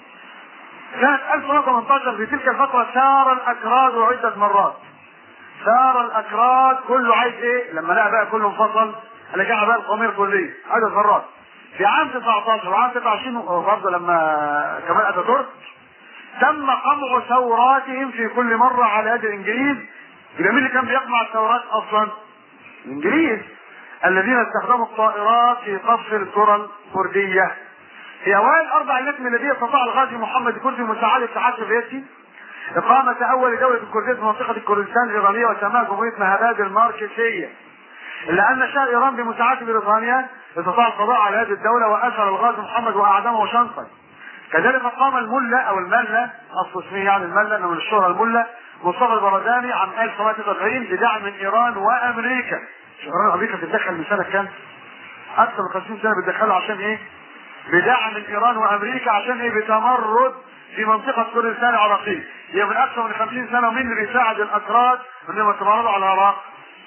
كانت 1918 في تلك الفتره سار الاكراد عده مرات سار الاكراد كله عايز ايه لما لقى بقى كله انفصل رجع بقى القوميه الكليه عدد مرات في عام 19 وعام 29 برضه لما كمال اتاتورك تم قمع ثوراتهم في كل مره على يد الانجليز يبقى مين اللي كان بيقمع الثورات اصلا؟ الانجليز الذين استخدموا الطائرات في قصف القرى الكرديه في اوائل اربع ايام ميلاديه استطاع الغازي محمد الكردي مساعده الاتحاد السوفيتي إقامة أول دولة كردية في منطقة الكردستان الإيرانية وسماها جمهورية مهباد الماركسية. إلا أن شاه إيران بمساعدة بريطانيا استطاع القضاء على هذه الدولة وأسر الغاز محمد وأعدمه شنقا. كذلك قام الملة أو الملة أصل اسمه يعني الملة إنه من الشهرة الملة مصطفى البرزاني عام 1993 بدعم من إيران وأمريكا. شوف إيران وأمريكا بتتدخل من سنة كام؟ أكثر من 50 سنة بتدخلوا عشان إيه؟ بدعم من إيران وأمريكا عشان إيه؟ بتمرد في منطقة كردستان العراقية هي من أكثر من 50 سنة ومين اللي بيساعد الأكراد إنهم يتمردوا على العراق؟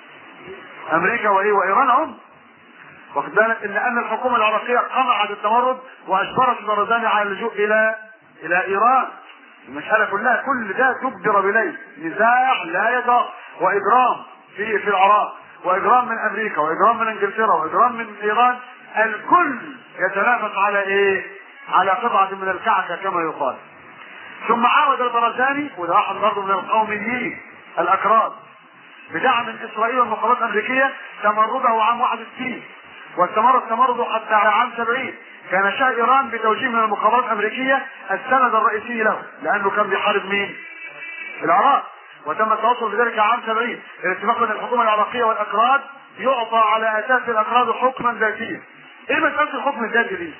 أمريكا وإيه وإيران هم واخد بالك إن أن الحكومة العراقية قمعت التمرد وأجبرت البرزاني على اللجوء إلى إلى إيران المسألة كلها كل ده تجبر بليه نزاع لا يدع وإجرام في في العراق وإجرام من أمريكا وإجرام من إنجلترا وإجرام من إيران الكل يتنافس على إيه؟ على قطعة من الكعكة كما يقال ثم عاود البرزاني وده واحد برضه من القوميين الأكراد بدعم من إسرائيل والمخابرات الأمريكية تمرده عام 61 واستمر التمرد حتى عام 70 كان شاه إيران بتوجيه من المخابرات الأمريكية السند الرئيسي له لأنه كان بيحارب مين؟ العراق وتم التوصل بذلك عام 70 الاتفاق بين الحكومة العراقية والأكراد يعطى على أساس الأكراد حكما ذاتيا إيه مسألة الحكم الذاتي دي؟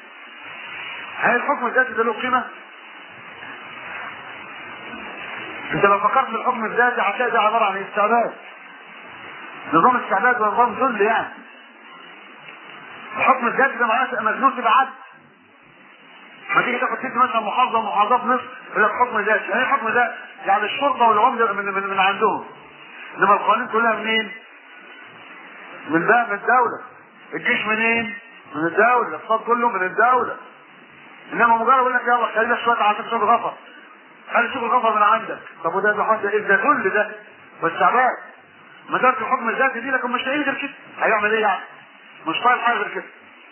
هل الحكم الذاتي ده له قيمة؟ انت لو فكرت في الحكم الذاتي هتلاقي ده عباره عن استعباد نظام استعباد ونظام ذل يعني الحكم الذاتي ده معناه تبقى مجنون تبقى عبد ما تيجي تاخد ست مثلا محافظه محافظه في مصر يقول لك حكم ذاتي يعني ايه حكم ذاتي؟ يعني الشرطه والعمده من, من, من عندهم انما القوانين كلها منين؟ من ده من الدوله الجيش منين؟ من الدوله الاقتصاد كله من الدوله انما مجرد يقول لك يلا خلينا شويه عشان شويه غفر خلي شوف الغفر من عندك طب وده ده حاجه ايه ده كل ده بس تعبان ما دام الحكم الذاتي دي لكن مش لاقيين غير كده هيعمل ايه يعني؟ مش طايل حاجه غير كده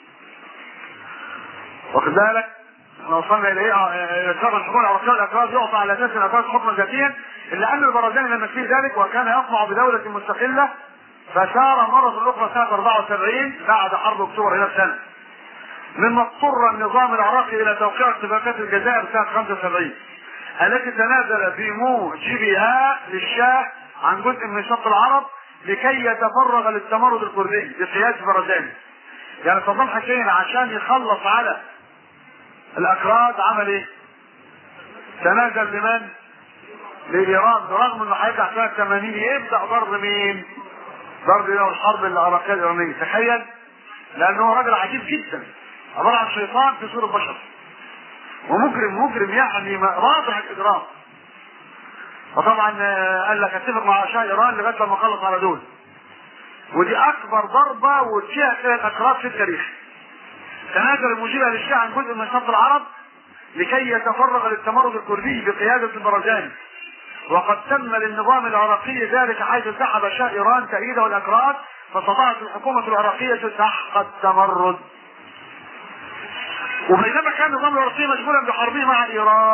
واخد بالك؟ احنا وصلنا الى ايه؟ الى شرع الحكومه العراقيه والاكراد يعطى على اساس الاكراد حكما ذاتيا الا ان البرازيلي لم يكفيه ذلك وكان يطمع بدوله مستقله فسار مرة أخرى سنة 74 بعد حرب أكتوبر هنا بسنة. مما اضطر النظام العراقي إلى توقيع اتفاقات الجزائر سنة 75 التي تنازل في موجبها للشاه عن جزء من شط العرب لكي يتفرغ للتمرد الكردي بقياس برزاني. يعني صدام حسين عشان يخلص على الأكراد عمل إيه؟ تنازل لمن؟ لإيران برغم إنه هيرجع سنة 80 يبدأ ضرب مين؟ ضرب يوم الحرب العراقية الإيرانية تخيل لأنه راجل عجيب جدا عبارة عن شيطان في صورة بشر ومجرم مجرم يعني رافع الإجرام وطبعا قال لك اتفق مع شاه ايران لغايه لما اخلص على دول ودي اكبر ضربه وجهت الى الاكراد في التاريخ تنازل المجيب للشاه عن جزء من شط العرب لكي يتفرغ للتمرد الكردي بقياده البرزاني وقد تم للنظام العراقي ذلك حيث سحب شاه ايران تأييده الاكراد فاستطاعت الحكومه العراقيه سحق التمرد وبينما كان النظام العراقي مشغولا بحربه مع ايران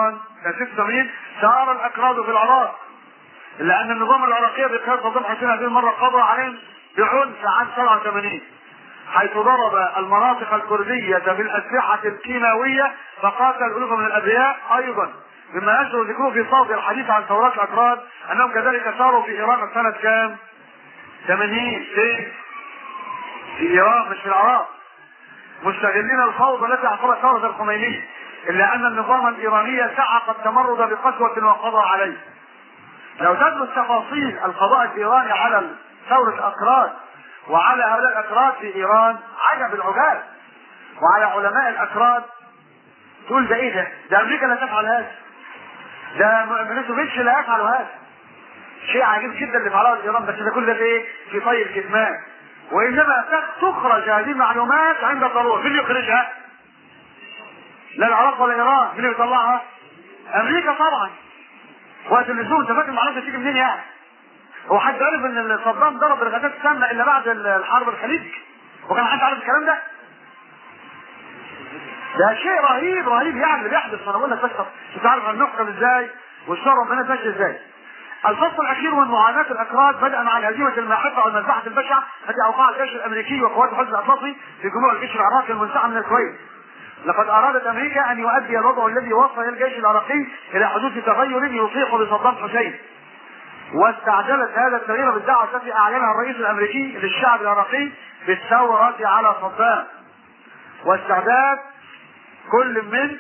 سنه 86 ثار الاكراد في العراق لان النظام العراقي بقياده صدام حسين هذه المره قضى عليهم بعنف عام 87 حيث ضرب المناطق الكردية بالأسلحة الكيماوية فقاتل ألوف من الأبرياء أيضا مما يشعر ذكره في صوت الحديث عن ثورات الأكراد أنهم كذلك ثاروا في إيران سنة كام؟ 80 فين؟ في إيران مش في العراق مستغلين الفوضى التي حصلت ثورة الخميني إلا أن النظام الإيراني سعق التمرد بقسوة وقضى عليه لو تدرس تفاصيل القضاء الإيراني على ثورة الأكراد وعلى هؤلاء الأكراد في إيران عجب العجاب وعلى علماء الأكراد تقول ده إيه ده؟ ده أمريكا لا تفعل هذا ده ميلوسوفيتش لا يفعل هذا شيء عجيب جدا اللي فعله إيران بس ده كل ده في إيه؟ في طي الكتمان وإنما تخرج هذه المعلومات عند الضرورة مين اللي يخرجها؟ لا العراق ولا إيران مين اللي بيطلعها؟ أمريكا طبعا وقت النزول انت فاكر المعلومات تيجي منين يعني؟ هو حد عرف ان صدام ضرب الغازات السامة الا بعد الحرب الخليج؟ وكان حد عارف الكلام ده؟ ده شيء رهيب رهيب يعني اللي بيحدث انا بقول لك بس انت عارف هنحكم ازاي والشر ربنا ماشي ازاي؟ الفصل الاخير من معاناه الاكراد بدءا مع الهزيمه الماحقه والمذبحه البشعه التي اوقعها الجيش الامريكي وقوات حزب الاطلسي في جموع الجيش العراقي المنسحب من الكويت. لقد ارادت امريكا ان يؤدي الوضع الذي وصل الى الجيش العراقي الى حدوث تغير يطيق بصدام حسين. واستعجلت هذا التغيير بالدعوه التي اعلنها الرئيس الامريكي للشعب العراقي بالثوره على صدام. واستعداد كل من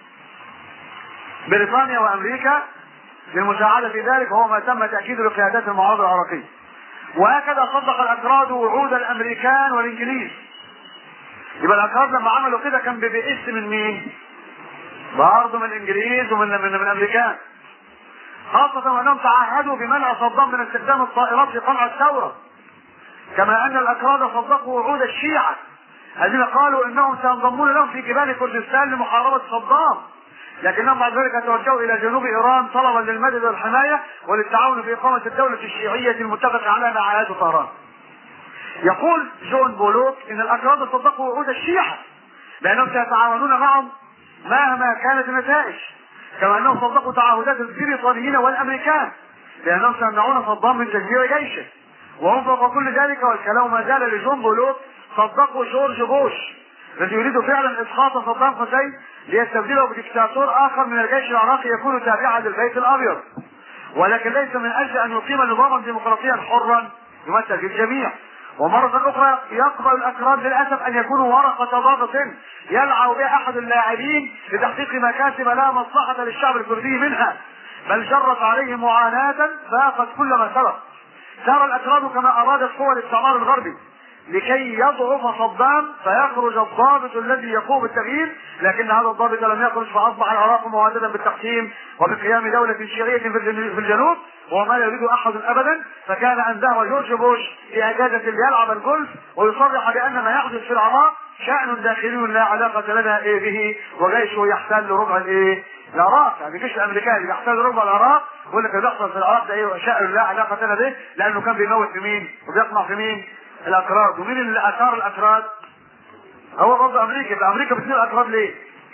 بريطانيا وامريكا للمساعدة في ذلك وهو ما تم تأكيده لقيادات المعارضة العراقية. وهكذا صدق الأكراد وعود الأمريكان والإنجليز. يبقى الأكراد لما عملوا كده كان بيئس من مين؟ برضه من الإنجليز ومن من, من الأمريكان. خاصة وأنهم تعهدوا بمنع صدام من استخدام الطائرات في قمع الثورة. كما أن الأكراد صدقوا وعود الشيعة الذين قالوا إنهم سينضمون لهم في جبال كردستان لمحاربة صدام. لكنهم بعد ذلك توجهوا الى جنوب ايران طلبا للمدد والحمايه وللتعاون في اقامه الدوله الشيعيه المتفق عليها مع عائلات طهران. يقول جون بولوك ان الاكراد صدقوا وعود الشيعه لانهم سيتعاونون معهم مهما كانت النتائج كما انهم صدقوا تعهدات البريطانيين والامريكان لانهم سيمنعون صدام من تشجيع جيشه وهم فوق كل ذلك والكلام ما زال لجون بولوك صدقوا جورج بوش الذي يريد فعلا اسقاط صدام حسين ليستبدله بدكتاتور اخر من الجيش العراقي يكون تابعا للبيت الابيض ولكن ليس من اجل ان يقيم نظاما ديمقراطيا حرا يمثل في الجميع ومرة أخرى يقبل الأكراد للأسف أن يكونوا ورقة ضغط يلعب بها أحد اللاعبين لتحقيق مكاسب لا مصلحة للشعب الكردي منها بل جرت عليه معاناة فاقت كل ما سبق سار الأكراد كما أرادت قوى الاستعمار الغربي لكي يضعف صدام فيخرج الضابط الذي يقوم بالتغيير لكن هذا الضابط لم يخرج فاصبح العراق مهددا بالتقسيم وبقيام دوله شيعيه في الجنوب وما لا يريد احد ابدا فكان ان ذهب جورج بوش في اجازه ليلعب الجولف ويصرح بان ما يحدث في العراق شان داخلي لا علاقه لنا إيه به وجيشه يحتل ربع الايه؟ العراق يعني الجيش الامريكاني بيحتل ربع العراق يقول لك اللي بيحصل في العراق ده ايه شان لا علاقه لنا به لانه كان بيموت في مين؟ وبيقمع في مين؟ الاكراد ومين اللي اثار الاكراد هو برضه امريكا يبقى امريكا بتثير الاكراد ليه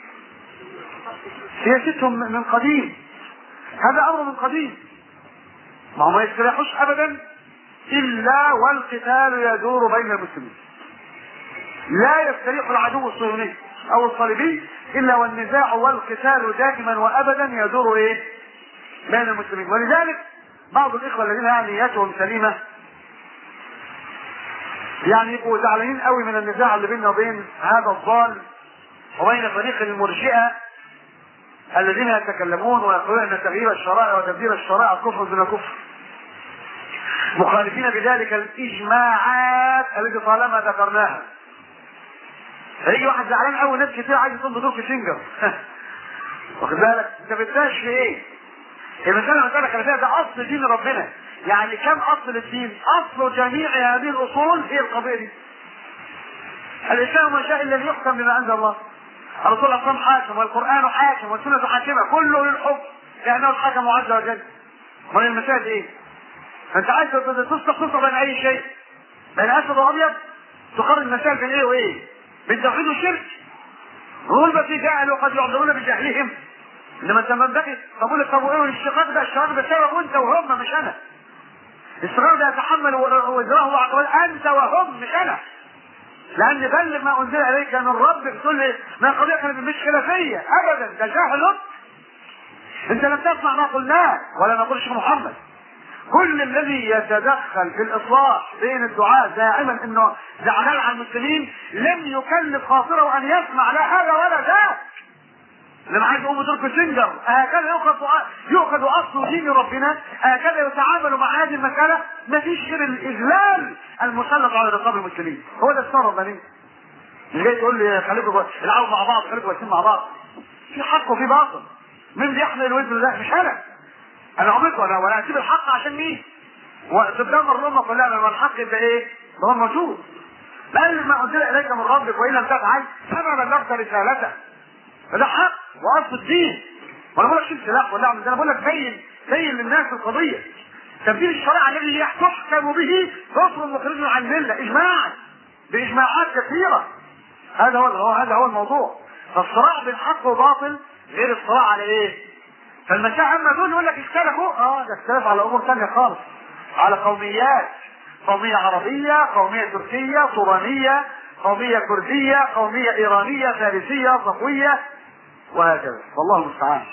سياستهم من قديم هذا امر من قديم ما هم ما يستريحوش ابدا الا والقتال يدور بين المسلمين لا يستريح العدو الصهيوني او الصليبي الا والنزاع والقتال دائما وابدا يدور ايه بين المسلمين ولذلك بعض الاخوه الذين يعني نيتهم سليمه يعني يبقوا زعلانين قوي من النزاع اللي بيننا وبين هذا الضال وبين فريق المرجئه الذين يتكلمون ويقولون ان تغيير الشرائع وتبديل الشرائع كفر دون كفر مخالفين بذلك الاجماعات التي طالما ذكرناها فيجي واحد زعلان قوي ناس كتير عايز يصب دور في سنجر واخد بالك انت بتناقش في ايه؟ المسألة مسألة خلافية ده أصل دين ربنا يعني كم أصل الدين؟ أصل جميع هذه الأصول هي القضية دي الإسلام ما شاء إلا ليحكم بما أنزل الله الرسول صلى الله عليه وسلم حاكم والقرآن حاكم والسنة حاكمة كله للحكم لأنه الحكم عز وجل من المسائل إيه؟ فأنت عايز تصلح تصلح بين أي شيء بين أسود وأبيض تقارن المسائل بين إيه وإيه؟ بين توحيد والشرك نقول بس جاهل وقد يعذرون بجهلهم انما انت من باقي طب اقول لك طب وايه الاشتقاق ده الاشتقاق ده سبب وانت وهم مش انا الاشتقاق ده يتحمل وزره وعقبال انت وهم مش انا لان بلغ ما انزل اليك من ربك تقول لي ما قضيه كانت مش خلافيه ابدا ده جهل انت لم تسمع ما قلناه ولا نقول الشيخ محمد كل الذي يتدخل في الاصلاح بين الدعاة دائما انه زعلان على المسلمين لم يكلف خاطره ان يسمع لا هذا ولا ذاك لما عايز يقوم ترك سنجر هكذا يؤخذ يؤخذ اصل دين ربنا هكذا يتعامل مع هذه المساله ما فيش غير الاذلال المسلط على رقاب المسلمين هو ده الثوره الربانيه مش جاي تقول لي خليكم العبوا مع بعض خليكم كويسين مع بعض في حق وفي باطل مين بيحمل الوزن ده مش انا انا عمركم انا ولا اسيب الحق عشان مين وتدمر الامه كلها لما الحق يبقى ايه هو موجود بل ما انزل اليك من ربك وان لم تفعل فما بلغت رسالته فده حق واصل الدين وانا بقول لك شيل سلاح ولا اعمل ده انا بقول لك بين بين للناس القضيه تبديل الشريعه الذي يحكم به كفر مخرج عن المله اجماعا باجماعات كثيره هذا هو هذا هو الموضوع فالصراع بين حق وباطل غير الصراع على ايه؟ فالمسيح اما دول يقول لك اختلفوا اه ده اختلف على امور ثانيه خالص على قوميات قوميه عربيه قوميه تركيه طورانيه قوميه كرديه قوميه ايرانيه فارسيه صفويه وهكذا والله المستعان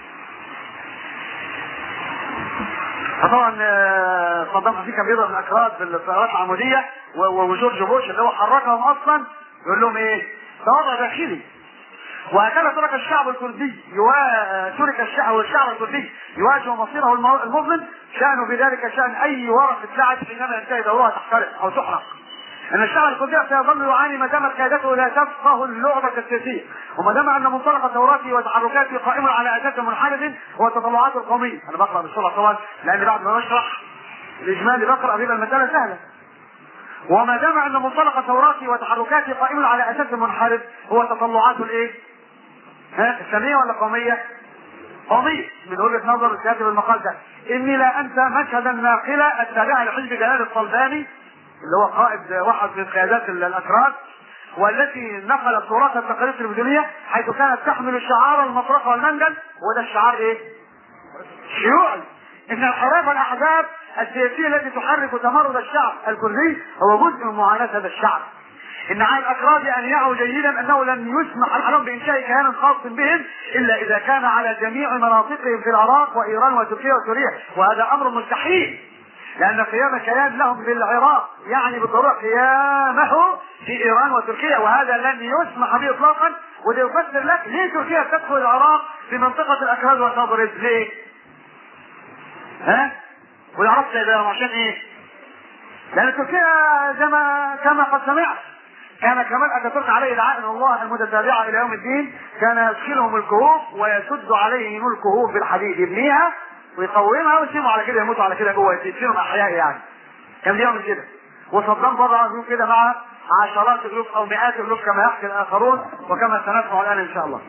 فطبعا صدام حسين كان بيضرب الاكراد بالطيارات العموديه وجورج بوش اللي هو حركهم اصلا يقول لهم ايه؟ ده وضع داخلي وهكذا ترك الشعب الكردي يوا... ترك الشعب والشعب الكردي يواجه مصيره المظلم شأنه بذلك شأن أي ورقة لعب حينما ينتهي دورها تحترق أو تحرق. أن الشعب الكردي سيظل يعاني ما دامت قيادته لا تفقه اللعبة السياسية، وما دام أن منطلق ثوراته وتحركاته قائم على أساس منحرف هو تطلعاته القومية. أنا بقرأ بسرعة طبعا لأن بعد ما بشرح الإجمالي بقرأ بيبقى المسألة سهلة. وما دام أن منطلق ثوراته وتحركاته قائم على أساس منحرف هو تطلعاته الإيه؟ ها اسلاميه ولا قوميه؟ قوميه من وجهه نظر كاتب المقال ده اني لا انسى مشهدا ناقلا التابعه لحزب جلال الصلباني اللي هو قائد واحد من قيادات الاتراك والتي نقلت تراث التقاليد التلفزيونيه حيث كانت تحمل شعار المطرقه والمنجل وده الشعار ايه؟ شيوعي ان انحراف الاحزاب السياسيه التي تحرك تمرد الشعب الكردي هو جزء من معاناه هذا الشعب ان على الاكراد ان يعوا جيدا انه لن يسمح لهم بانشاء كيان خاص بهم الا اذا كان على جميع مناطقهم في العراق وايران وتركيا وسوريا وهذا امر مستحيل لان قيام كيان لهم في العراق يعني بالضروره قيامه في ايران وتركيا وهذا لن يسمح به اطلاقا وده يفسر لك ليه تركيا تدخل العراق في منطقه الاكراد وتضرب ليه؟ ها؟ والعراق سايباهم عشان ايه؟ لان تركيا زي ما كما قد سمعت كان كمال اتاتورك عليه لعائن الله المتتابعه الى يوم الدين كان يدخلهم الكهوف ويسد عليهم الكهوف بالحديد يبنيها ويقومها ويسيبوا على كده يموتوا على كده جوه يدفنهم احياء يعني كان بيعمل كده وصدام بره يقول كده مع عشرات الالوف او مئات الالوف كما يحكي الاخرون وكما سنسمع الان ان شاء الله.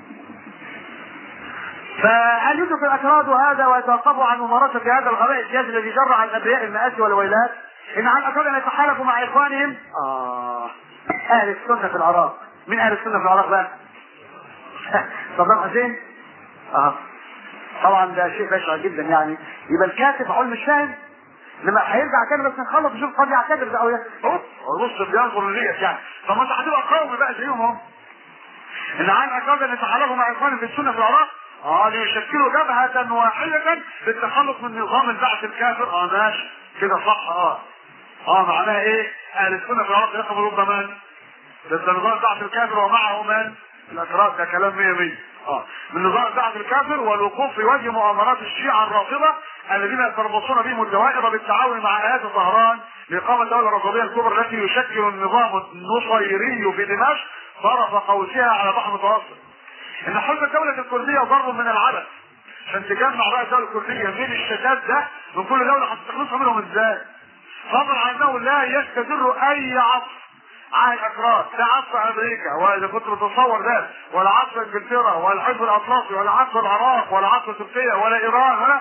فهل يترك الاكراد هذا ويتوقفوا عن ممارسه هذا الغباء السياسي الذي جرى على الابرياء المآسي والويلات؟ ان على الاكراد ان يتحالفوا مع اخوانهم اه اهل السنه في العراق مين اهل السنه في العراق بقى صدام حسين اه طبعا ده شيء بشع جدا يعني يبقى الكاتب عقول مش فاهم لما هيرجع تاني بس نخلص نشوف قد يعتذر ده او بص بينظر ليك يعني طب ما انت هتبقى قومي بقى زيهم اهو ان عن اكاد ان يتحالفوا مع اخوانهم في السنه في العراق اه ليشكلوا جبهة واحدة للتخلص من نظام البعث الكافر اه ماشي كده صح اه اه معناها ايه؟ اهل السنه في العراق يقبلوا ضد من؟ ضد نظام البعث الكافر ومعه من؟ الاكراد ده كلام 100 100 اه من نظام البعث الكافر والوقوف في وجه مؤامرات الشيعة الرافضة الذين يتربصون بهم الدوائر بالتعاون مع ايات طهران لاقامة الدولة الرافضية الكبرى التي يشكل النظام النصيري في دمشق طرف قوسها على بحر المتوسط. ان حلم الدولة الكردية ضرب من العبث عشان تجمع بقى الدولة الكردية من الشتات ده من كل دولة هتستخلصها منهم ازاي؟ فضلا عن انه لا يستدر اي عصر على الاكراد لا عصر امريكا واذا كنت بتصور ده ولا عصر انجلترا ولا الحزب الاطلسي ولا عصر العراق ولا عصر تركيا ولا ايران ولا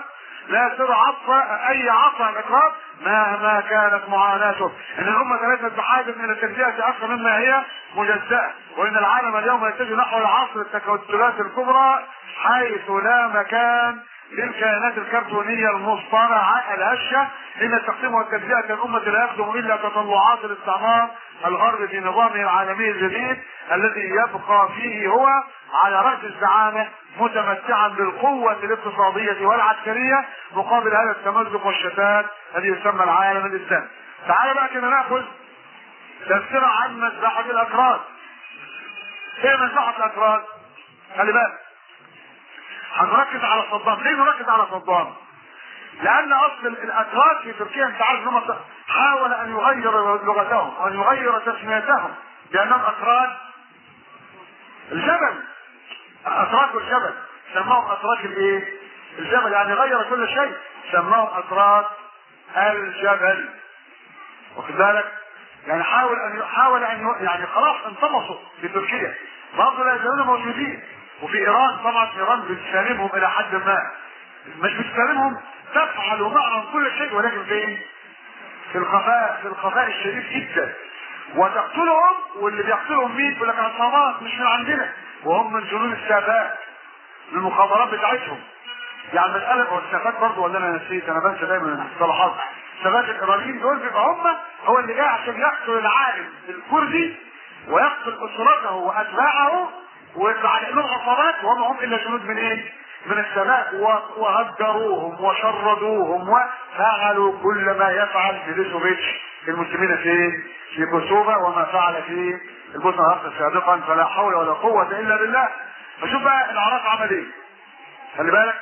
لا يصير عطف اي عطف عن الاقرار مهما كانت معاناته ان الامه ليست بحاجه من التجزئه اكثر مما هي مجزاه وان العالم اليوم يتجه نحو العصر التكتلات الكبرى حيث لا مكان للكائنات الكرتونية المصطنعة الهشة إن التقسيم والتجزئة الأمة لا يخدم إلا تطلعات الاستعمار الغربي في نظامه العالمي الجديد الذي يبقى فيه هو على رأس الزعامة متمتعا بالقوة الاقتصادية والعسكرية مقابل هذا التمزق والشتات الذي يسمى العالم الإسلامي. تعال بقى كده ناخذ تفسير عن مذبحة الأكراد. إيه مذبحة الأكراد؟ خلي بالك. هنركز على صدام، ليه نركز على صدام؟ لأن أصل الأتراك في تركيا أنت عارف إنهم حاول أن يغير لغتهم وأن يغير تسميتهم بأنهم أتراك الجبل أتراك الجبل سماهم أتراك الإيه؟ الجبل يعني غير كل شيء سماهم أتراك الجبل واخد بالك؟ يعني حاول أن حاول أن يعني خلاص انطمسوا في تركيا برضه لا يزالون موجودين وفي إيران طبعا إيران بتسالمهم إلى حد ما مش بتسالمهم تفعل معهم كل شيء ولكن فين؟ في الخفاء في الخفاء الشديد جدا وتقتلهم واللي بيقتلهم مين؟ يقول لك عصابات مش من عندنا وهم من جنود السافات من المخابرات بتاعتهم يعني مسألة هو السافات برضه ولا انا نسيت انا بنسى دايما المصطلحات السافات الايرانيين دول بيبقى هم هو اللي جاي عشان يقتل العالم الكردي ويقتل اسرته واتباعه ويطلع لهم عصابات وهم هم الا جنود من ايه؟ من السماء وهجروهم وشردوهم وفعلوا كل ما يفعل ميليسوفيتش المسلمين في في كوسوفا وما فعل في البوسنه الهرسك سابقا فلا حول ولا قوه الا بالله فشوف بقى العراق عمل ايه خلي بالك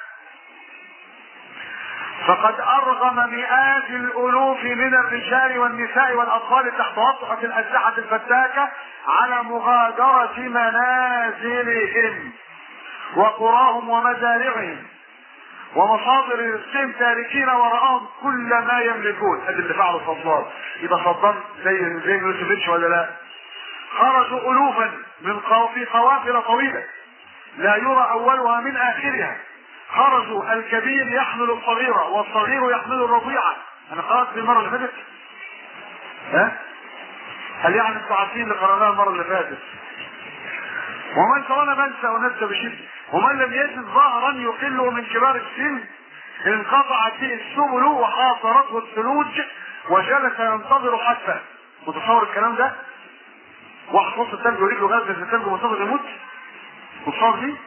فقد ارغم مئات الالوف من الرجال والنساء والاطفال تحت وطأة الاسلحه الفتاكه على مغادره منازلهم وقراهم ومزارعهم ومصادر رزقهم تاركين وراءهم كل ما يملكون ادي اللي فعله صدام يبقى صدام زي زي يوسفيتش ولا لا خرجوا الوفا من قو... في قوافل طويله لا يرى اولها من اخرها خرجوا الكبير يحمل الصغيره والصغير يحمل الرضيعه انا قرات في المره اللي فاتت ها هل يعني انتوا عارفين اللي قرأناه المره اللي فاتت ومن وانا بنسى ونسى بشده ومن لم يجد ظهرا يقل من كبار السن انقطعت به السبل وحاصرته الثلوج وجلس ينتظر حتى متصور الكلام ده واحد في وسط الثلج ويجيب له غزه في الثلج ومنتظر يموت متصور دي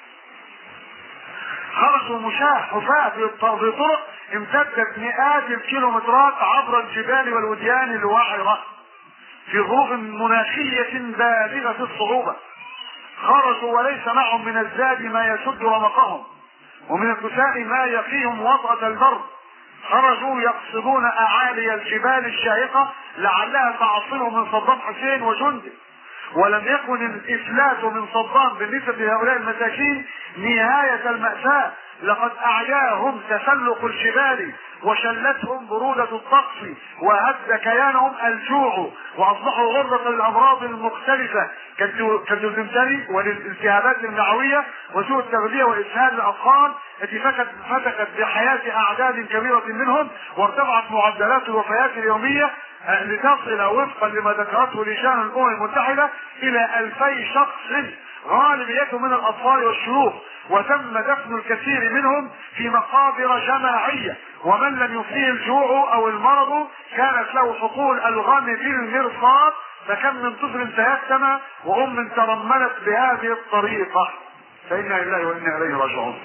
خرجوا مشاة حفاة في طرق امتدت مئات الكيلومترات عبر الجبال والوديان الوعرة في ظروف مناخية بالغة الصعوبة خرجوا وليس معهم من الزاد ما يسد رمقهم ومن الكساء ما يقيهم وطأة البر خرجوا يقصدون أعالي الجبال الشاهقة لعلها تعصمهم من صدام حسين وجنده ولم يكن الإفلات من صدام بالنسبة لهؤلاء المساكين نهاية المأساة لقد أعياهم تسلق الجبال وشلتهم برودة الطقس وهز كيانهم الجوع وأصبحوا غرة للأمراض المختلفة كالديزنتري والالتهابات المعوية وسوء التغذية وإسهال الأطفال التي فتكت فتكت بحياة أعداد كبيرة منهم وارتفعت معدلات الوفيات اليومية لتصل وفقا لما ذكرته لجان الأمم المتحدة إلى ألفي شخص غالبيته من الأطفال والشيوخ وتم دفن الكثير منهم في مقابر جماعية ومن لم يفيه الجوع أو المرض كانت له حقول الغم في المرصاد فكم من طفل تيتم وأم ترملت بهذه الطريقة فإنا لله وإنا إليه راجعون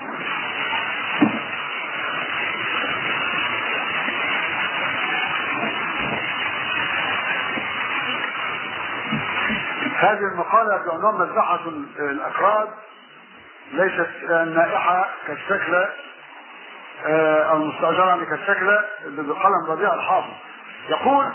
هذه المقالة بعنوان مذبحة الأفراد ليست النائحة كالشكلة أو المستأجرة يعني كالشكلة اللي بقلم ربيع الحافظ يقول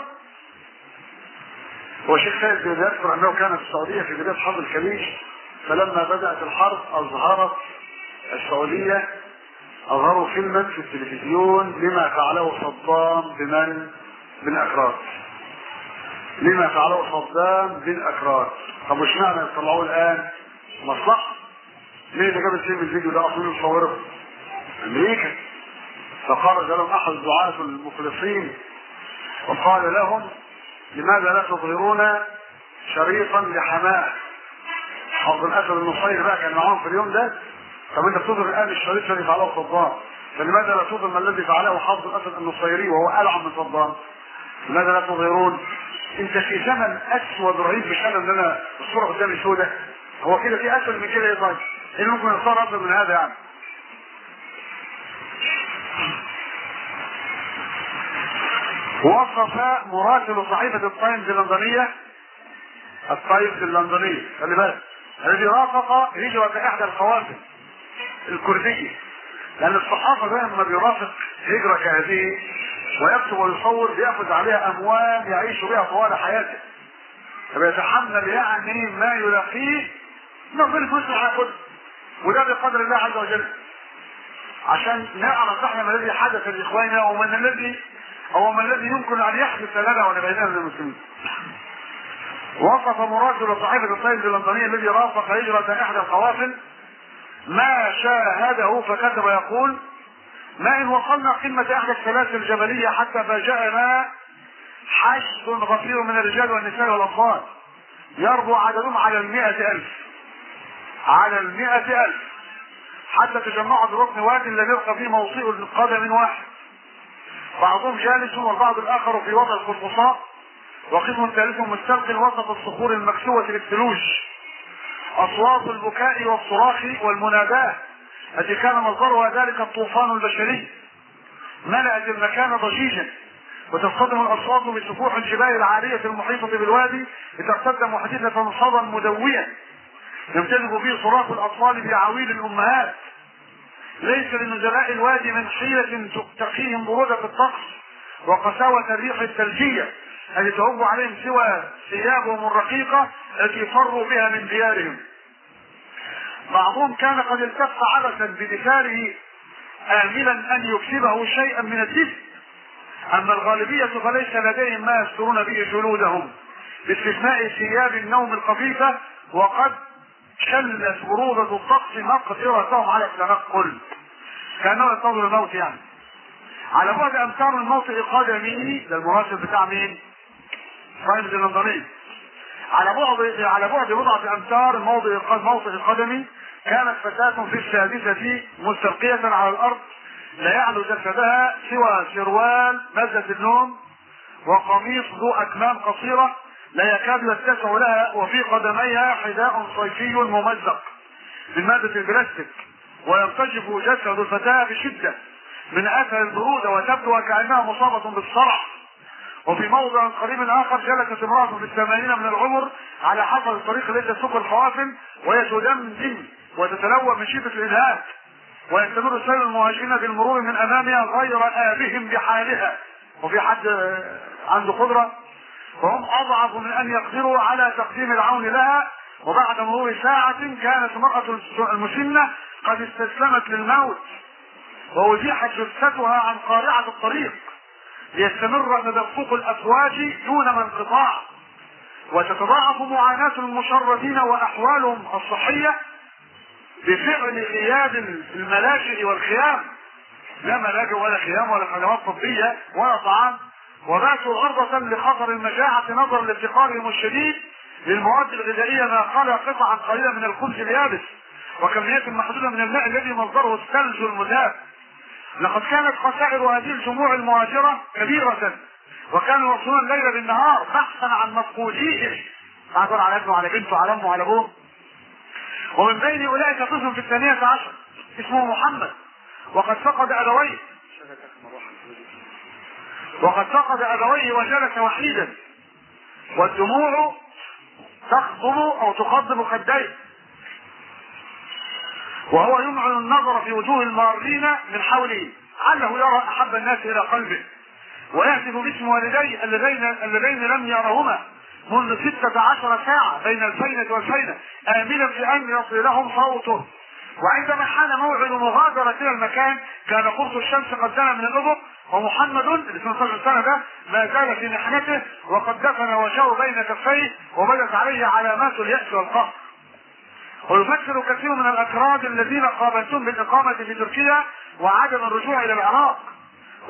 هو شيخ سيد يذكر أنه كان في السعودية في بداية حرب الخليج فلما بدأت الحرب أظهرت السعودية أظهروا فيلما في التلفزيون لما فعله صدام بمن بالأكراد لما فعله صدام بالأكراد طب وش معنى يطلعوه الآن مصلحة ليه اللي جاب الفيلم الفيديو ده أصلا مصوره أمريكا فخرج لهم احد الدعاة المخلصين وقال لهم لماذا لا تظهرون شريطا لحماه حظ الاسد النصير بقى كان معاهم في اليوم ده طب انت بتظهر الان الشريط الذي فعله صدام فلماذا لا تظهر ما الذي فعله حظ الاسد النصيري وهو العن من صدام لماذا لا تظهرون انت في زمن اسود رهيب مش انا ان انا الصوره قدامي سودة هو كده في اسود من كده ايه طيب ايه اللي ممكن يختار افضل من هذا يعني وصف مراسل صحيفة التايمز اللندنية التايمز اللندنية خلي بالك الذي رافق هجرة احدى القوافل الكردية لان الصحافة دايما لما بيرافق هجرة كهذه ويكتب ويصور بياخذ عليها اموال يعيش بها طوال حياته فبيتحمل يعني ما يلاقيه من غير فلوس هياخدها وده بقدر الله عز وجل عشان نعرف احنا ما الذي حدث لاخواننا ومن الذي هو ما الذي يمكن ان يحدث لنا ولبيننا من المسلمين وصف مراسل صحيفة الصيد اللندنية الذي رافق هجرة احدى القوافل ما شاهده فكتب يقول ما ان وصلنا قمة احدى السلاسل الجبلية حتى فاجأنا حشد غفير من الرجال والنساء والاطفال يربو عددهم على المئة الف على المئة الف حتى تجمعوا بركن وادي الذي يبقى فيه موطئ قدم واحد بعضهم جالس والبعض الاخر في وضع القرفصاء وقسم ثالث مستلق وسط الصخور المكسوة بالثلوج اصوات البكاء والصراخ والمناداة التي كان مصدرها ذلك الطوفان البشري ملأت المكان ضجيجا وتصطدم الاصوات بسفوح الجبال العالية المحيطة بالوادي لترتد محدثة صدى مدويا يمتلك فيه صراخ الاطفال بعويل الامهات ليس لنزلاء الوادي من حيلة تقيهم برودة الطقس وقساوة الريح الثلجية التي تعب عليهم سوى ثيابهم الرقيقة التي فروا بها من ديارهم بعضهم كان قد التف عبثا بدثاره آملا أن يكسبه شيئا من الدفء أما الغالبية فليس لديهم ما يسترون به جلودهم باستثناء ثياب النوم الخفيفة وقد شلت برودة الطقس مقدرتهم على التنقل كانه ينتظر الموت يعني على بعد امتار من موطئ قدمه ده المراسل بتاع مين؟ صاحب اللندني على بعد على بعد بضعة امتار موضع موطئ قدمي كانت فتاة في السادسة مستلقية على الارض لا يعلو جسدها سوى سروال مادة النوم وقميص ذو اكمام قصيرة لا يكاد يتسع لها وفي قدميها حذاء صيفي ممزق من مادة البلاستيك ويرتجف جسد الفتاة بشدة من اثر البرودة وتبدو وكأنها مصابة بالصرع وفي موضع قريب اخر جلست امرأة في الثمانين من العمر على حفر الطريق التي تسوق القوافل وهي تدمدم وتتلوى من شدة الانهاك ويستمر سير المهاجرين بالمرور من امامها غير آبهم بحالها وفي حد عنده قدرة وهم اضعف من ان يقدروا على تقديم العون لها وبعد مرور ساعة كانت المرأة المسنة قد استسلمت للموت ووزيحت جثتها عن قارعة الطريق ليستمر تدفق الافواج دون انقطاع وتتضاعف معاناة المشردين واحوالهم الصحية بفعل غياب الملاجئ والخيام لا ملاجئ ولا خيام ولا خدمات طبية ولا طعام وباتوا غرضة لخطر المجاعة نظرا لافتقارهم الشديد للمواد الغذائية ما خلا قطعا قليلة من الخبز اليابس وكميات محدودة من الماء الذي مصدره الثلج المذاب لقد كانت خسائر هذه الجموع المهاجرة كبيرة وكانوا يوصلون الليل بالنهار بحثا عن مفقوديهم تعالوا على ابنه على بنته على امه على ابوه ومن بين اولئك طفل في الثانية عشر اسمه محمد وقد فقد ابويه وقد فقد ابويه وجلس وحيدا والدموع تخضب او تخضب خديه وهو يمعن النظر في وجوه المارين من حوله عله يرى احب الناس الى قلبه ويهتف باسم والديه اللذين اللذين لم يرهما منذ ستة عشر ساعة بين الفينة والفينة آملا بأن يصل لهم صوته وعندما حان موعد مغادرة إلى المكان كان قرص الشمس قد دنا من الأفق ومحمد اللي 12 سنة ده ما زال في محنته وقد دفن وجهه بين كفيه وبدت عليه علامات اليأس والقهر ويفكر كثير من الأكراد الذين قابلتهم بالإقامة في تركيا وعدم الرجوع إلى العراق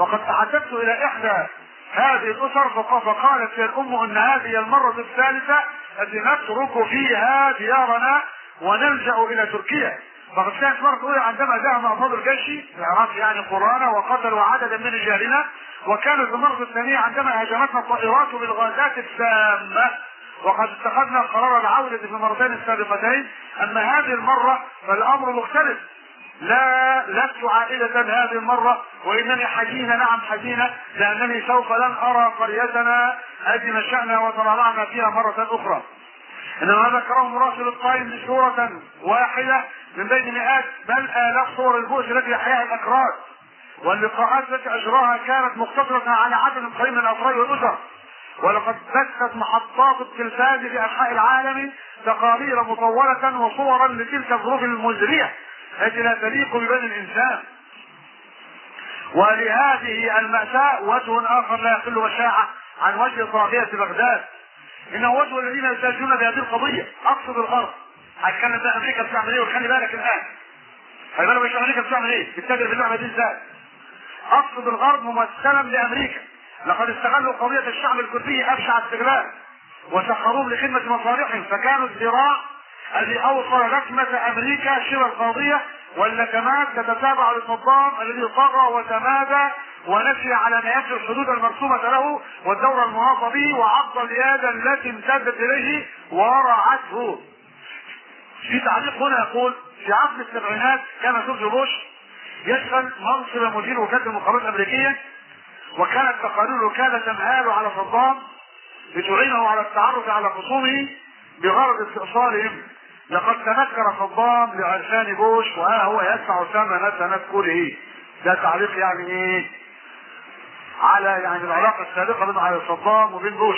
وقد تحدثت الى احدى هذه الاسر فقالت لي الام ان هذه المرة الثالثة التي نترك فيها ديارنا ونلجأ الى تركيا فقد كانت مرة اولى عندما ذهب افراد الجيش العراق يعني قرانا وقتلوا عددا من رجالنا وكانت المرة الثانية عندما هاجمتنا الطائرات بالغازات السامة وقد اتخذنا قرار العودة في المرتين السابقتين اما هذه المرة فالامر مختلف لا لست عائلة هذه المرة وإنني حزينة نعم حزينة لأنني سوف لن أرى قريتنا التي نشأنا وترعرعنا فيها مرة أخرى إنما ذكره مراسل القائم بصورة واحدة من بين مئات بل آلاف صور البؤس التي أحياها الأكراد واللقاءات التي أجراها كانت مقتصرة على عدد قليل من الأفراد والأسر ولقد بثت محطات التلفاز في أنحاء العالم تقارير مطولة وصورا لتلك الظروف المزرية التي لا تليق ببني الانسان ولهذه المأساة وجه اخر لا يقل بشاعة عن وجه طاغية بغداد انه وجه الذين يساجون بهذه القضية اقصد الغرب هتكلم بقى امريكا بتعمل ايه وخلي بالك الان خلي بالك مش امريكا بتعمل ايه بتتاجر باللعبة دي ازاي اقصد الغرب ممثلا لامريكا لقد استغلوا قضية الشعب الكردي ابشع استغلال وسخروهم لخدمة مصالحهم فكانوا الذراع الذي اوصل لكمة امريكا شبه القاضية واللكمات تتتابع لصدام الذي طغى وتمادى ونسي على نيابه الحدود المرسومة له والدورة المحاطة به وعض اليد التي امتدت اليه ورعته. في تعليق هنا يقول في عقد السبعينات كان جورج بوش يشغل منصب مدير وكالة المخابرات الامريكية وكانت تقارير الوكالة تنهال على صدام لتعينه على التعرف على خصومه بغرض استئصالهم لقد تنكر صدام لعرفان بوش وها هو يدفع ثمن تنكره ده تعليق يعني ايه على يعني العلاقة السابقة بين صدام وبين بوش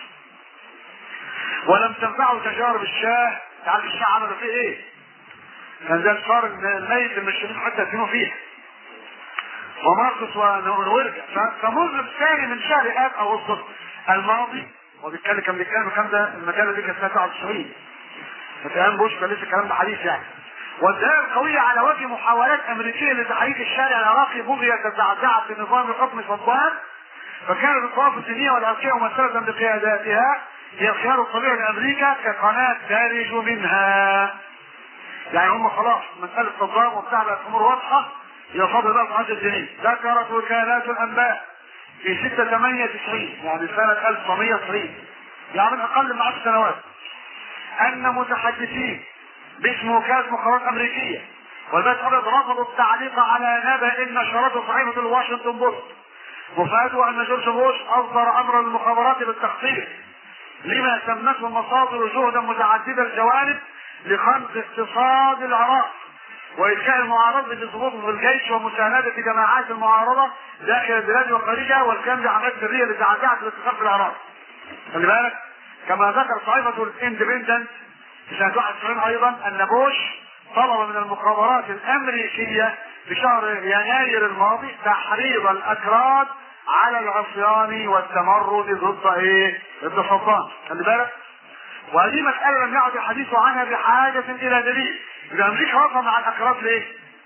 ولم تنفعه تجارب الشاه تعرف الشاه عملوا فيه ايه كان ده الفار الميت المشرين حتى يدفنوا فيه وماركوس ونورجا فمنذ الثاني من شهر اب اغسطس الماضي وبالتالي كان بيتكلم الكلام ده المجله دي كانت سنه 99 فكلام بوش كان لسه الكلام ده حديث يعني والدائرة القوية على وجه محاولات أمريكية لتحريك الشارع العراقي بغية تزعزعت في نظام حكم صدام فكانت الطوائف الدينية والعرقية ممثلة بقياداتها هي الخيار الطبيعي لأمريكا كقناة تارج منها يعني هم خلاص مسألة صدام وبتاع بقت أمور واضحة يفضل بقى القناة الدينية ذكرت وكالات الأنباء في 6 8 90 يعني سنة 1990 يعني من أقل من 10 سنوات أن متحدثين باسم وكالة مخابرات أمريكية والبيت الأبيض رفضوا التعليق على نبأ نشرته صحيفة الواشنطن بوست مفاده أن جورج بوش أصدر أمر المخابرات بالتخطيط لما سمته المصادر جهدا متعددة الجوانب لخنق اقتصاد العراق وإنشاء المعارضة لضبوط في الجيش ومساندة جماعات المعارضة داخل البلاد وخارجها والكلام ده عمليات سرية لتعزعة الاقتصاد في العراق. خلي بالك كما ذكر صحيفة الاندبندنت في سنة 91 أيضا أن بوش طلب من المخابرات الأمريكية في شهر يناير الماضي تحريض الأكراد على العصيان والتمرد ضد ايه؟ ضد صدام، خلي بالك وهذه مسألة لم يعد الحديث عنها بحاجة إلى دليل. إذا أمريكا واقفة مع الأكراد ليه؟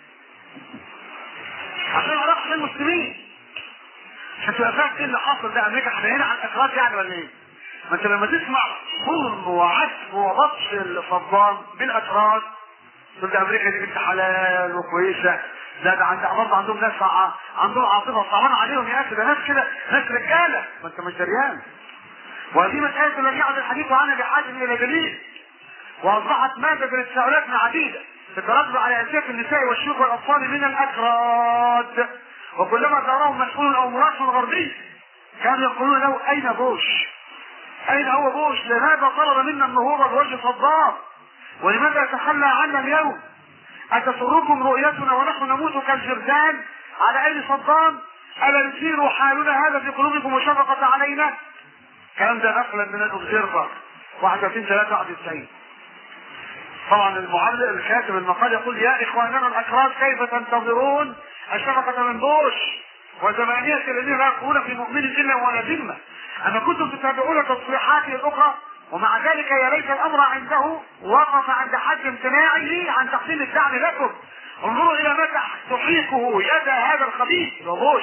عشان العراق عشان المسلمين. عشان تبقى فاهم إيه اللي حصل ده أمريكا حنينة على الأكراد يعني ولا إيه؟ ما أنت لما تسمع ظلم وعسف وبطش صدام بالأكراد تقول ده أمريكا دي بنت حلال وكويسة لا ده عند برضه عندهم ناس ع- عندهم عاطفه صعبان عليهم يا اخي ده ناس كده ناس رجاله ما انت مش دريان وهذه مسألة لم يعد الحديث عنها بحاجة إلى دليل وأصبحت مادة للتساؤلات عديدة تترتب على أساس النساء والشيوخ والأطفال من الأكراد وكلما زارهم مسؤول أو مراسل غربي كانوا يقولون له أين بوش؟ أين هو بوش؟ لماذا طلب منا النهوض بوجه صدام؟ ولماذا يتخلى عنا اليوم؟ أتسركم رؤيتنا ونحن نموت كالجردان على أيدي صدام؟ ألا يثير حالنا هذا في قلوبكم وشفقة علينا؟ الكلام ده نقلا من الأوبزيرفر 31 93 طبعا المعلق الكاتب المقال يقول يا إخواننا الأكراد كيف تنتظرون الشفقة من بوش وزمانية الذين لا يقولون في مؤمن إلا ولا ذمة أما كنتم تتابعون تصريحاته الأخرى ومع ذلك يا ليت الأمر عنده وقف عند حد امتناعه عن تقديم الدعم لكم انظروا إلى متى تحريكه يد هذا الخبيث وبوش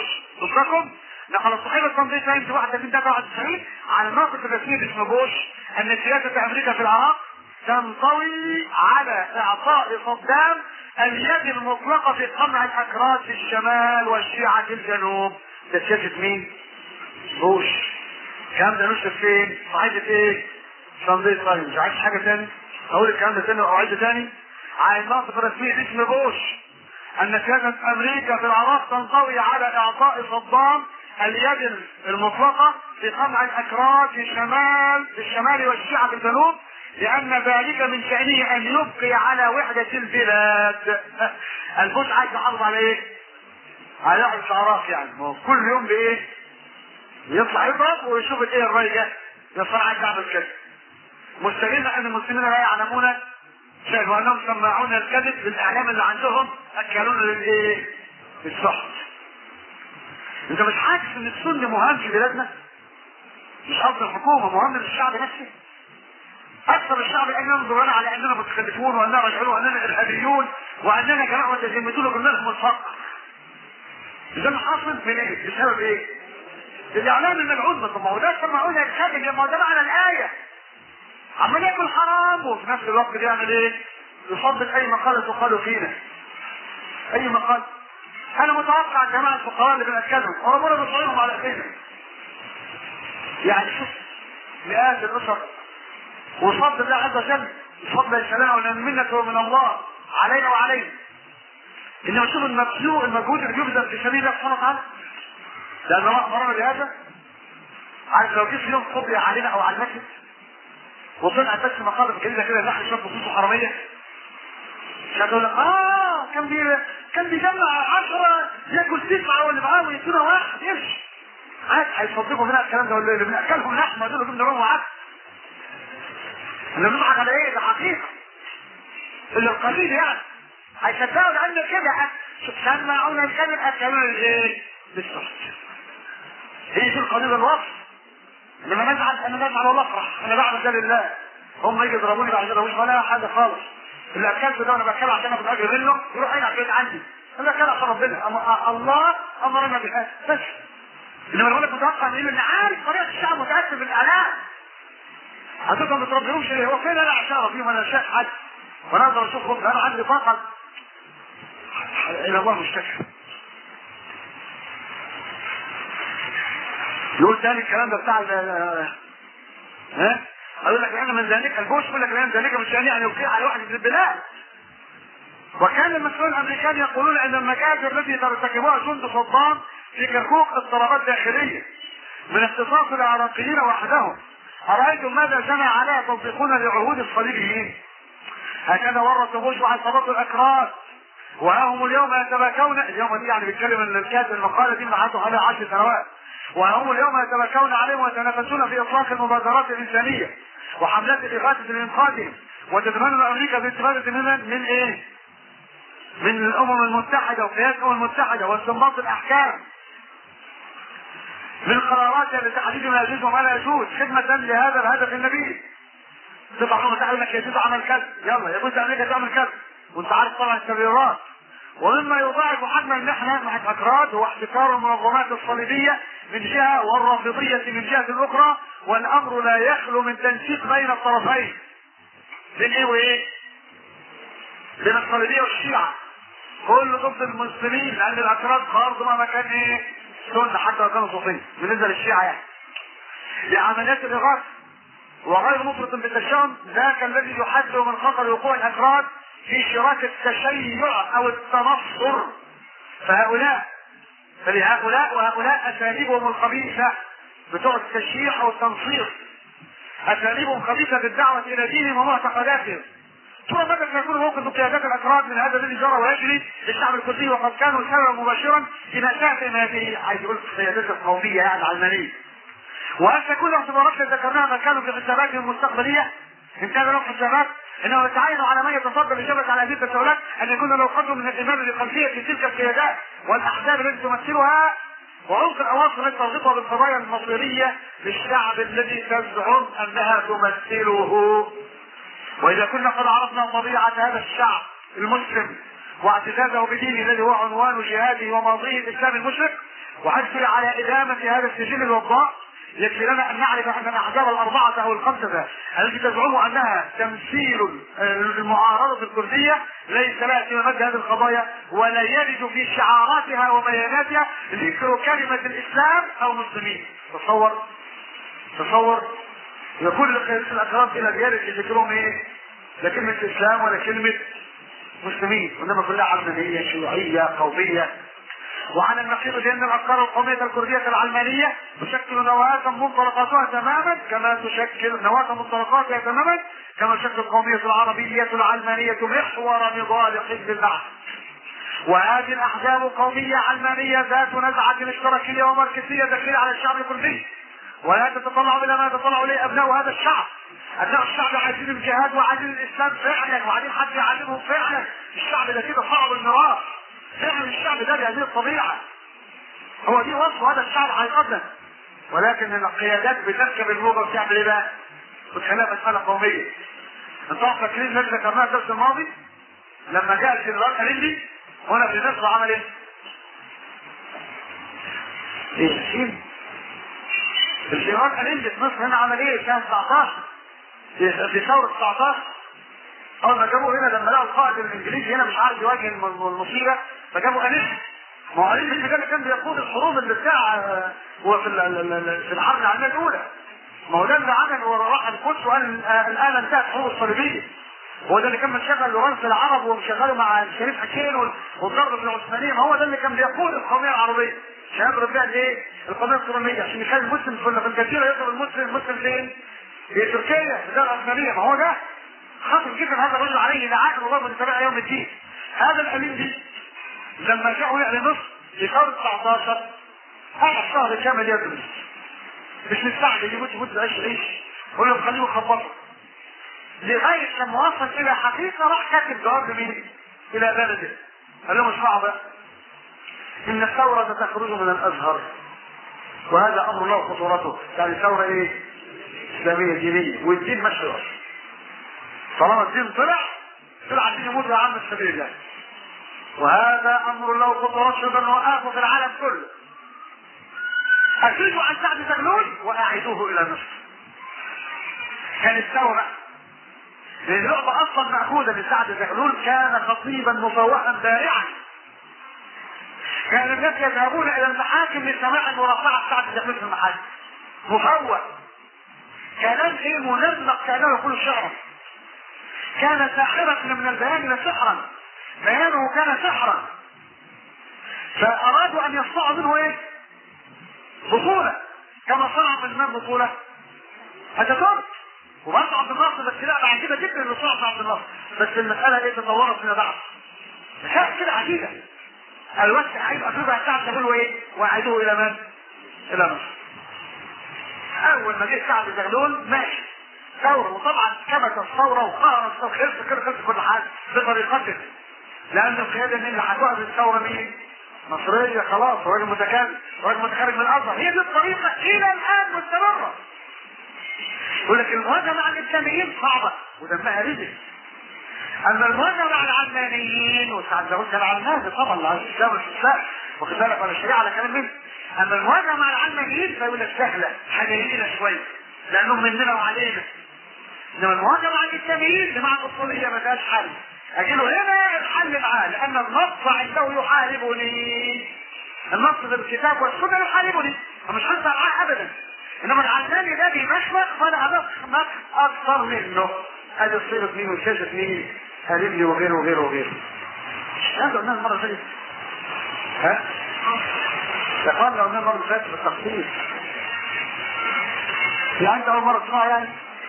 تذكركم لقد صحيفة تنظيم تايمز 31 93 على الموقف الرسمي باسم بوش ان سياسة امريكا في العراق تنطوي على اعطاء صدام اليد المطلقة في قمع الاكراد في الشمال والشيعة في الجنوب ده سياسة مين؟ بوش الكلام ده نشر فين؟ صحيفة ايه؟ ساندي تايمز عايز حاجة تاني؟ اقول الكلام ده تاني او اعيده تاني؟ على الموقف الرسمي باسم بوش ان سياسة امريكا في العراق تنطوي على اعطاء صدام اليد المطلقة في قمع الاكراد في الشمال في الشمال والشيعة في الجنوب لان ذلك من شأنه ان يبقي على وحدة البلاد البوش عايز يحافظ على ايه؟ على وحدة العراق يعني ما هو كل يوم بايه؟ يطلع يضرب ويشوف الايه الرايجة يصنع عايز يعمل كده مستغل ان المسلمين لا يعلمون شيئا وانهم سماعون الكذب بالاعلام اللي عندهم اكلون للايه؟ للسحت انت مش حاسس ان السنة مهم في بلادنا؟ مش قصد الحكومة مهم للشعب نفسه؟ اكثر الشعب الان ينظر لنا على اننا متخلفون واننا رجعون واننا ارهابيون واننا جماعه متزمتون وقلنا لهم الحق. ده اللي حاصل من ايه؟ بسبب ايه؟ الاعلام الملعون طب ما هو ده سمعونا الكذب ما هو ده معنى الايه. عمال ياكل حرام وفي نفس الوقت بيعمل ايه؟ يصدق اي مقاله تقال فينا. اي مقال. انا متوقع الجماعه الفقراء اللي بنتكلم ربنا بيصعدهم على ايدينا. يعني شوف مئات الاسر وفضل الله عز وجل بفضل السلام والمنة ومن الله علينا وعلينا انما شوف المبذول المجهود اللي بيبذل في سبيل الله سبحانه وتعالى لان الله امرنا بهذا عارف لو جه في يوم قضي علينا او على المسجد وطلع بس مقالب جديده كده نحن شويه نصوص حراميه كان يقول لك اه كان بي كان بيجمع 10 ياكل تسعه واللي معاه ويدونا واحد يمشي عاد هيصدقوا منها الكلام ده ولا اللي بناكلهم لحمه دول بنضربهم وعاد احنا بنضحك على ايه ده حقيقه اللي القليل يعني هيصدقوا لان كده سمعون الكذب اكلون الايه؟ بالصحت هي دي القليل الوصف لما نزعل انا نزعل ولا افرح انا بعمل ده لله هم يجي يضربوني بعد كده مش ولا حاجه خالص اللي اكلته ده انا باكله عشان اخد اجر منه يروح يلعب بعيد عني انا باكله عشان ربنا أما الله امرنا بهذا بس انما انا بقول لك متوقع من ان عارف طريقه الشعب متاثر بالاعلام هتفضل ما تربيهمش ليه؟ هو فين انا عشان اربيهم انا شايف حد وانا اقدر اشوفهم انا عندي طاقه الى الله مشتكى يقول تاني الكلام ده بتاع ها؟ قالوا لك لان من ذلك البوش يقول لك لان ذلك مش يعني ان يبقي على واحد من البلاد وكان المسؤولون الامريكان يقولون ان المجازر التي ترتكبها جند صدام في كركوك اضطرابات داخليه من اختصاص العراقيين وحدهم أرأيتم ماذا جنى عليها تطبيقون لعهود الصليبيين هكذا ورط بوش وعصابات الأكراد وهم اليوم يتباكون اليوم دي يعني بيتكلم ان الكاتب المقالة دي معاته حوالي 10 سنوات وهم اليوم يتباكون عليهم ويتنافسون في إطلاق المبادرات الإنسانية وحملات إغاثة لإنقاذهم وتتمنى أمريكا باستفادة من من إيه؟ من الأمم المتحدة وقيادة الأمم المتحدة واستنباط الأحكام من قراراتها لتحديد ما يجوز وما لا يجوز خدمة لهذا الهدف النبيل تطلع لهم تحديد انك يجوز عمل كذا يلا يجوز امريكا تعمل كذا وانت عارف طبعا التبريرات ومما يضاعف حجم المحنة مع الاكراد هو احتكار المنظمات الصليبية من جهة والرافضية من جهة اخرى والامر لا يخلو من تنسيق بين الطرفين بين ايه وايه؟ بين الصليبية والشيعة كل ضد المسلمين لان الاكراد برضه ما كان ايه؟ سنة حتى لو كانوا صوفية بالنسبة للشيعة يعني لعمليات الإغاثة وغير مفرط بالتشاؤم ذاك الذي يحذر من خطر وقوع الأفراد في شراك التشيع أو التنصر فهؤلاء فلهؤلاء وهؤلاء أساليبهم الخبيثة بتوع التشييع أو التنصير أساليبهم خبيثة بالدعوة إلى دينهم ومعتقداتهم ثم متى سيكون موقف قيادات الافراد من هذا الذي جرى ويجري للشعب الكردي وقد كانوا سببا مباشرا في مشاكل هذه عايز يقول القيادات القوميه يعني العلمانيه وهل تكون الاعتبارات التي ذكرناها مكانوا في حساباتهم المستقبليه ان كان لهم حسابات انه يتعين على من يتصدر الاجابه على هذه التساؤلات ان يكون له قدر من الايمان بخلفيه تلك القيادات والاحزاب التي تمثلها وعمق الاواصر التي تربطها بالقضايا المصيريه للشعب الذي تزعم انها تمثله واذا كنا قد عرفنا طبيعه هذا الشعب المسلم واعتزازه بدينه الذي هو عنوان جهاده وماضيه الاسلام المشرق وحثي على إدامة هذا السجل الوضاء يكفي لنا ان نعرف ان الاحزاب الاربعه او الخمسه التي تزعم انها تمثيل المعارضه الكرديه ليس لها اهتمامات بهذه القضايا ولا يرد في شعاراتها وبياناتها ذكر كلمه الاسلام او مسلمين تصور تصور يقول الاقراب الى ديانه ذكرهم ايه؟ لا كلمه اسلام ولا كلمه مسلمين وانما كلها علمانيه شيوعيه قوميه وعلى النقيض بان الافكار القوميه الكرديه العلمانيه تشكل نواه منطلقاتها تماما كما تشكل نواه منطلقاتها تماما كما تشكل القوميه العربيه العلمانيه محور نضال حزب البعث وهذه الاحزاب قوميه علمانيه ذات نزعه اشتراكيه وماركسيه داخليه على الشعب الكردي ولا تتطلع الى ما يتطلع اليه ابناء هذا الشعب ابناء الشعب عايزين الجهاد وعايزين الاسلام فعلا وعايزين حد يعلمهم فعلا الشعب ده كده صعب الميراث فعلا الشعب ده بهذه الطبيعه هو دي وصف هذا الشعب حقيقه ولكن القيادات بتركب الموجه وبتعمل ايه بقى؟ بتخليها مساله قوميه انتوا فاكرين اللي ذكرناها الدرس الماضي لما جاء الجنرال قال هنا في مصر عمل ايه؟ ايه الجنرال قال في مصر هنا عمل ايه؟ كان 19 في ثوره 19 اول ما جابوه هنا لما لقوا القائد الانجليزي هنا مش عارف يواجه المصيبه فجابوا انيس ما هو انيس ده اللي كان بيقود الحروب اللي بتاع هو في في الحرب العالميه الاولى ما هو ده اللي عمل وراح القدس وقال الان انتهت الحروب الصليبيه هو ده اللي كان مشغل لورانس العرب ومشغله مع الشريف حسين والضرب في العثمانيه ما هو ده اللي كان بيقود القوميه العربيه عشان يضرب بيها الايه؟ القوميه الصهيونيه عشان يخلي المسلم كنا في الجزيره يضرب المسلم المسلم فين؟ في تركيا في الدوله العثمانيه ما هو ده خاطر جدا هذا الرجل عليه لعائل الله من تبع يوم الدين هذا الامين دي لما جاءوا الى مصر في ثوره 19 قعد شهر كامل يدرس مش مستعجل يموت يموت بعيش عيش يقول لهم خليه يخبطوا لغايه لما وصل الى حقيقه راح كاتب جواب لمين؟ الى بلده قال لهم اسمعوا بقى ان الثوره تخرج من الازهر وهذا امر له خطورته يعني ثوره ايه؟ اسلاميه دينيه والدين مشروع طالما الدين طلع طلع الدين يموت يا عم سبيل الله وهذا امر له خطورات شبه وقافه في العالم كله اكيد عن سعد زغلول واعيدوه الى مصر كانت ثوره لان اللعبه اصلا ماخوذه من سعد زغلول كان خطيبا مفوحا بارعا كان الناس يذهبون الى المحاكم لسماع مرافعه سعد زغلول في المحاكم مفوح كلام ايه منمق كانه يقول شعرا كان ساحرا من البيان لسحرا بيانه كان سحرا فارادوا ان يصنعوا منه ايه بطولة كما صنعوا من من بطولة اتاتورك وبرضه عبد الناصر بس لا عجيبة جدا اللي صنع عبد الناصر بس المسألة ايه تطورت فيما بعد مسائل كده عجيبة الوقت عيب أسلوبها الشعب تقول ايه وعيدوه الى من؟ الى مصر اول ما جه سعد زغلول ماشي ثورة وطبعا كبت الثورة وقهرت خلص كده خلص كل حاجة بطريقته لأن القيادة مين اللي هتوقف الثورة مين؟ مصرية خلاص راجل متكلم راجل متخرج من الأزهر هي دي الطريقة إلى الآن مستمرة يقول لك المواجهة مع الإسلاميين صعبة ودمها رجل أما المواجهة مع العلمانيين وسعد زغلول كان علماني طبعا على الإسلام والإسلام واخد بالك ولا الشريعة على كلام منه أما المواجهة مع العلمانيين فيقول لك سهلة حاجة جديدة شوية لأنهم مننا وعلينا انما المواجهه مع الاسلاميين جماعه الاصوليه ما فيهاش حل اجيله هنا الحل معاه لان النص عنده يحاربني النص ده بالكتاب والسنه يحاربني فمش هنفع معاه ابدا انما العلماني ده بيمشمخ فانا امخمخ اكثر منه ادي صيغه مين وشاشه مين قالب لي وغيره وغيره وغيره هذا قلناه المره اللي فاتت ها؟ يا اخوان لو قلناه المره اللي فاتت بالتخصيص يعني انت اول مره تسمعها يعني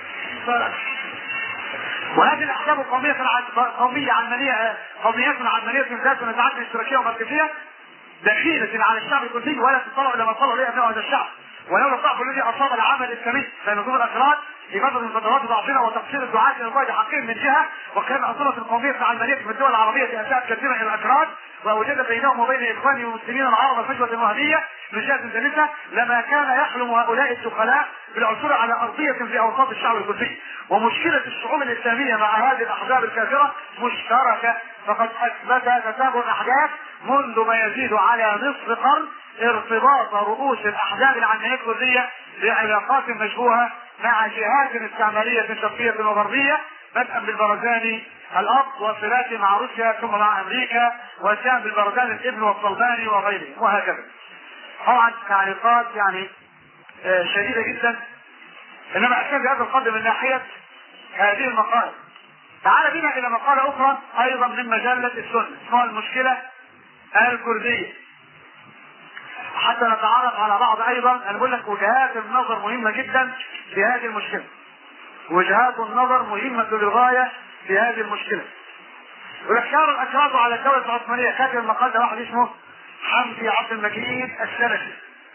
وهذه الاحزاب القوميه قوميه علمانيه قوميات علمانيه ذات نزاعات اشتراكيه ومركزيه دخيله على الشعب الكردي ولا تطلع الى ما طلعوا اليه ابناء هذا الشعب ولولا الضعف الذي اصاب العمل الاسلامي في نظام الاخراج في فتره من فترات ضعفنا وتقصير الدعاة الى الله بحقهم من جهه وكان انظمه القوميه العلمانيه في الدول العربيه اساءت كثيرا الى الاكراد ووجد بينهم وبين اخوانهم المسلمين العرب فجوه وهميه نجاة ثالثه لما كان يحلم هؤلاء الدخلاء بالعثور على ارضيه في اوساط الشعب الكردي ومشكله الشعوب الاسلاميه مع هذه الاحزاب الكافره مشتركه فقد اثبت تتابع الاحداث منذ ما يزيد على نصف قرن ارتباط رؤوس الاحزاب العلمانيه الكرديه بعلاقات مشبوهه مع جهات استعماريه شرقيه وغربيه بدءا بالبرزاني الاب وصلاته مع روسيا ثم مع امريكا وسام بالبرزاني الابن والصلباني وغيرهم وهكذا. طبعا تعليقات يعني آه، شديده جدا انما اكتفي هذا القدر من ناحيه هذه المقاله. تعال بنا الى مقاله اخرى ايضا من مجله السنه اسمها المشكله الكرديه. حتى نتعرف على بعض ايضا انا بقول لك وجهات النظر مهمه جدا في هذه المشكله. وجهات النظر مهمه للغايه في هذه المشكله. يقول لك شهر الاكراد على الدوله العثمانيه كاتب المقال ده واحد اسمه حمدي عبد المجيد السلفي.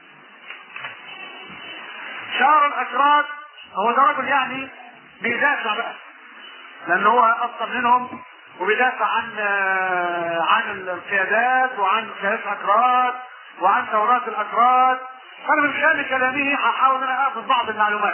شهر الاكراد هو ده رجل يعني بيدافع بقى لان هو اصلا منهم وبيدافع عن آه، عن القيادات وعن قيادات الاكراد وعن ثورات الاكراد فانا من خلال كلامه هحاول ان انا اخذ بعض المعلومات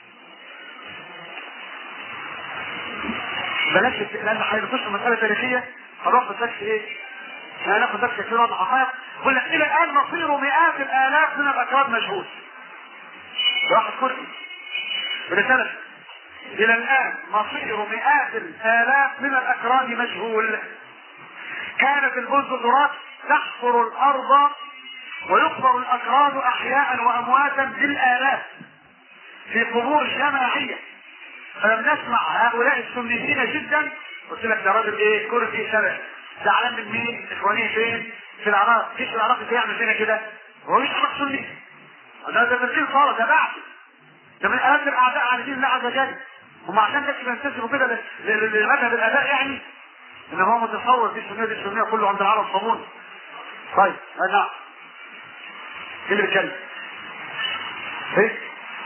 بلاش لان هيخش في مساله تاريخيه هنروح في الدرس ايه؟ يعني ناخد درس كتير وضع حقائق يقول لك الى الان مصير مئات الالاف من الاكراد مجهول واحد كردي برسالة إلى الآن مصير مئات الآلاف من الأكراد مجهول كانت البلدوزرات تحفر الأرض ويقبر الأكراد أحياء وأمواتا بالآلاف في قبور جماعية فلم نسمع هؤلاء السنيين جدا قلت لك ده راجل ايه كردي سلفي زعلان من مين؟ اخوانيه فين؟ في العراق، جيش العراق بيعمل فينا كده؟ هو مش عراق سني ده ده تسجيل صار ده بعث ده من أهم الأعداء على دين الله عز وجل هم عشان بس بينتسبوا كده ل- ل- لمذهب الآباء يعني إن هو متصور دي السنية دي السنية كله عند العرب صابون طيب نعم مين اللي بيتكلم؟ ايه؟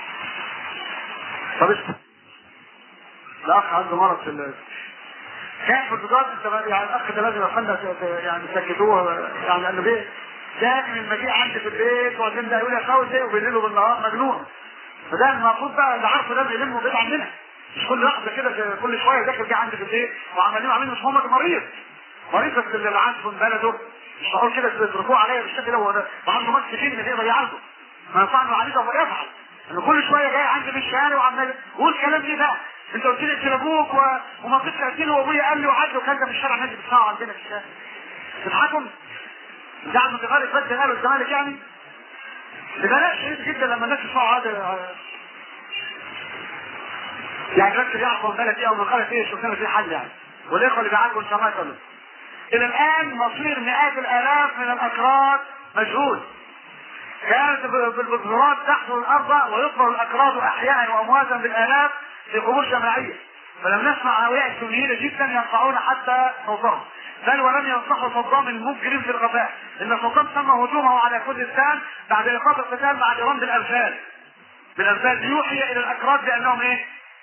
طب اسمع الأخ عنده مرض في ال كان في البداية انت بقى- يعني الاخ ده لازم يخلى يعني تسكتوه يعني لانه بيه دائما المجيء عندي في البيت وبعدين ده يقول يا خاوي زي وبالليل وبالنهار مجنون فده المفروض بقى اللي عارفه ده بيلمه بعيد عننا مش كل لحظه كده زي كل شويه داخل جه عندي في البيت وعمالين عاملين مش هم مريض مريض بس اللي عنده من بلده مش معقول كده يصرفوه عليا بالشكل ده هو ده وعنده ماتش فين اللي يقدر يعالجه ما ينفعش انه عليه ده يفعل انه كل شويه جاي عندي في الشارع وعمال يقول كلام ايه بقى انت قلت لي اقتل ابوك و... وما رضيتش اقتله وابويا قال لي وعدي وكان ده في الشارع الناس بتسمعوا عندنا في الشارع تضحكوا زعل متغير بدل قالوا الزمالك يعني ببلاش شديد جدا لما الناس يسمعوا هذا يعني بس يعرفوا البلد ايه او من قالت ايه شفنا في حل يعني والاخوه اللي بيعالجوا ان شاء الله يصلوا الى الان مصير مئات الالاف من الاكراد مجهول كانت بالبذرات تحفر الارض ويقبر الاكراد احياء وامواتا بالالاف في قبور جماعيه فلم نسمع هؤلاء السنيين جدا ينفعون حتى صوتهم بل ولم ينصحوا صدام المجرم في الغباء ان صدام تم هجومه على كردستان بعد ايقاف القتال مع ايران بالامثال بالامثال ليوحي الى الاكراد بانهم ايه؟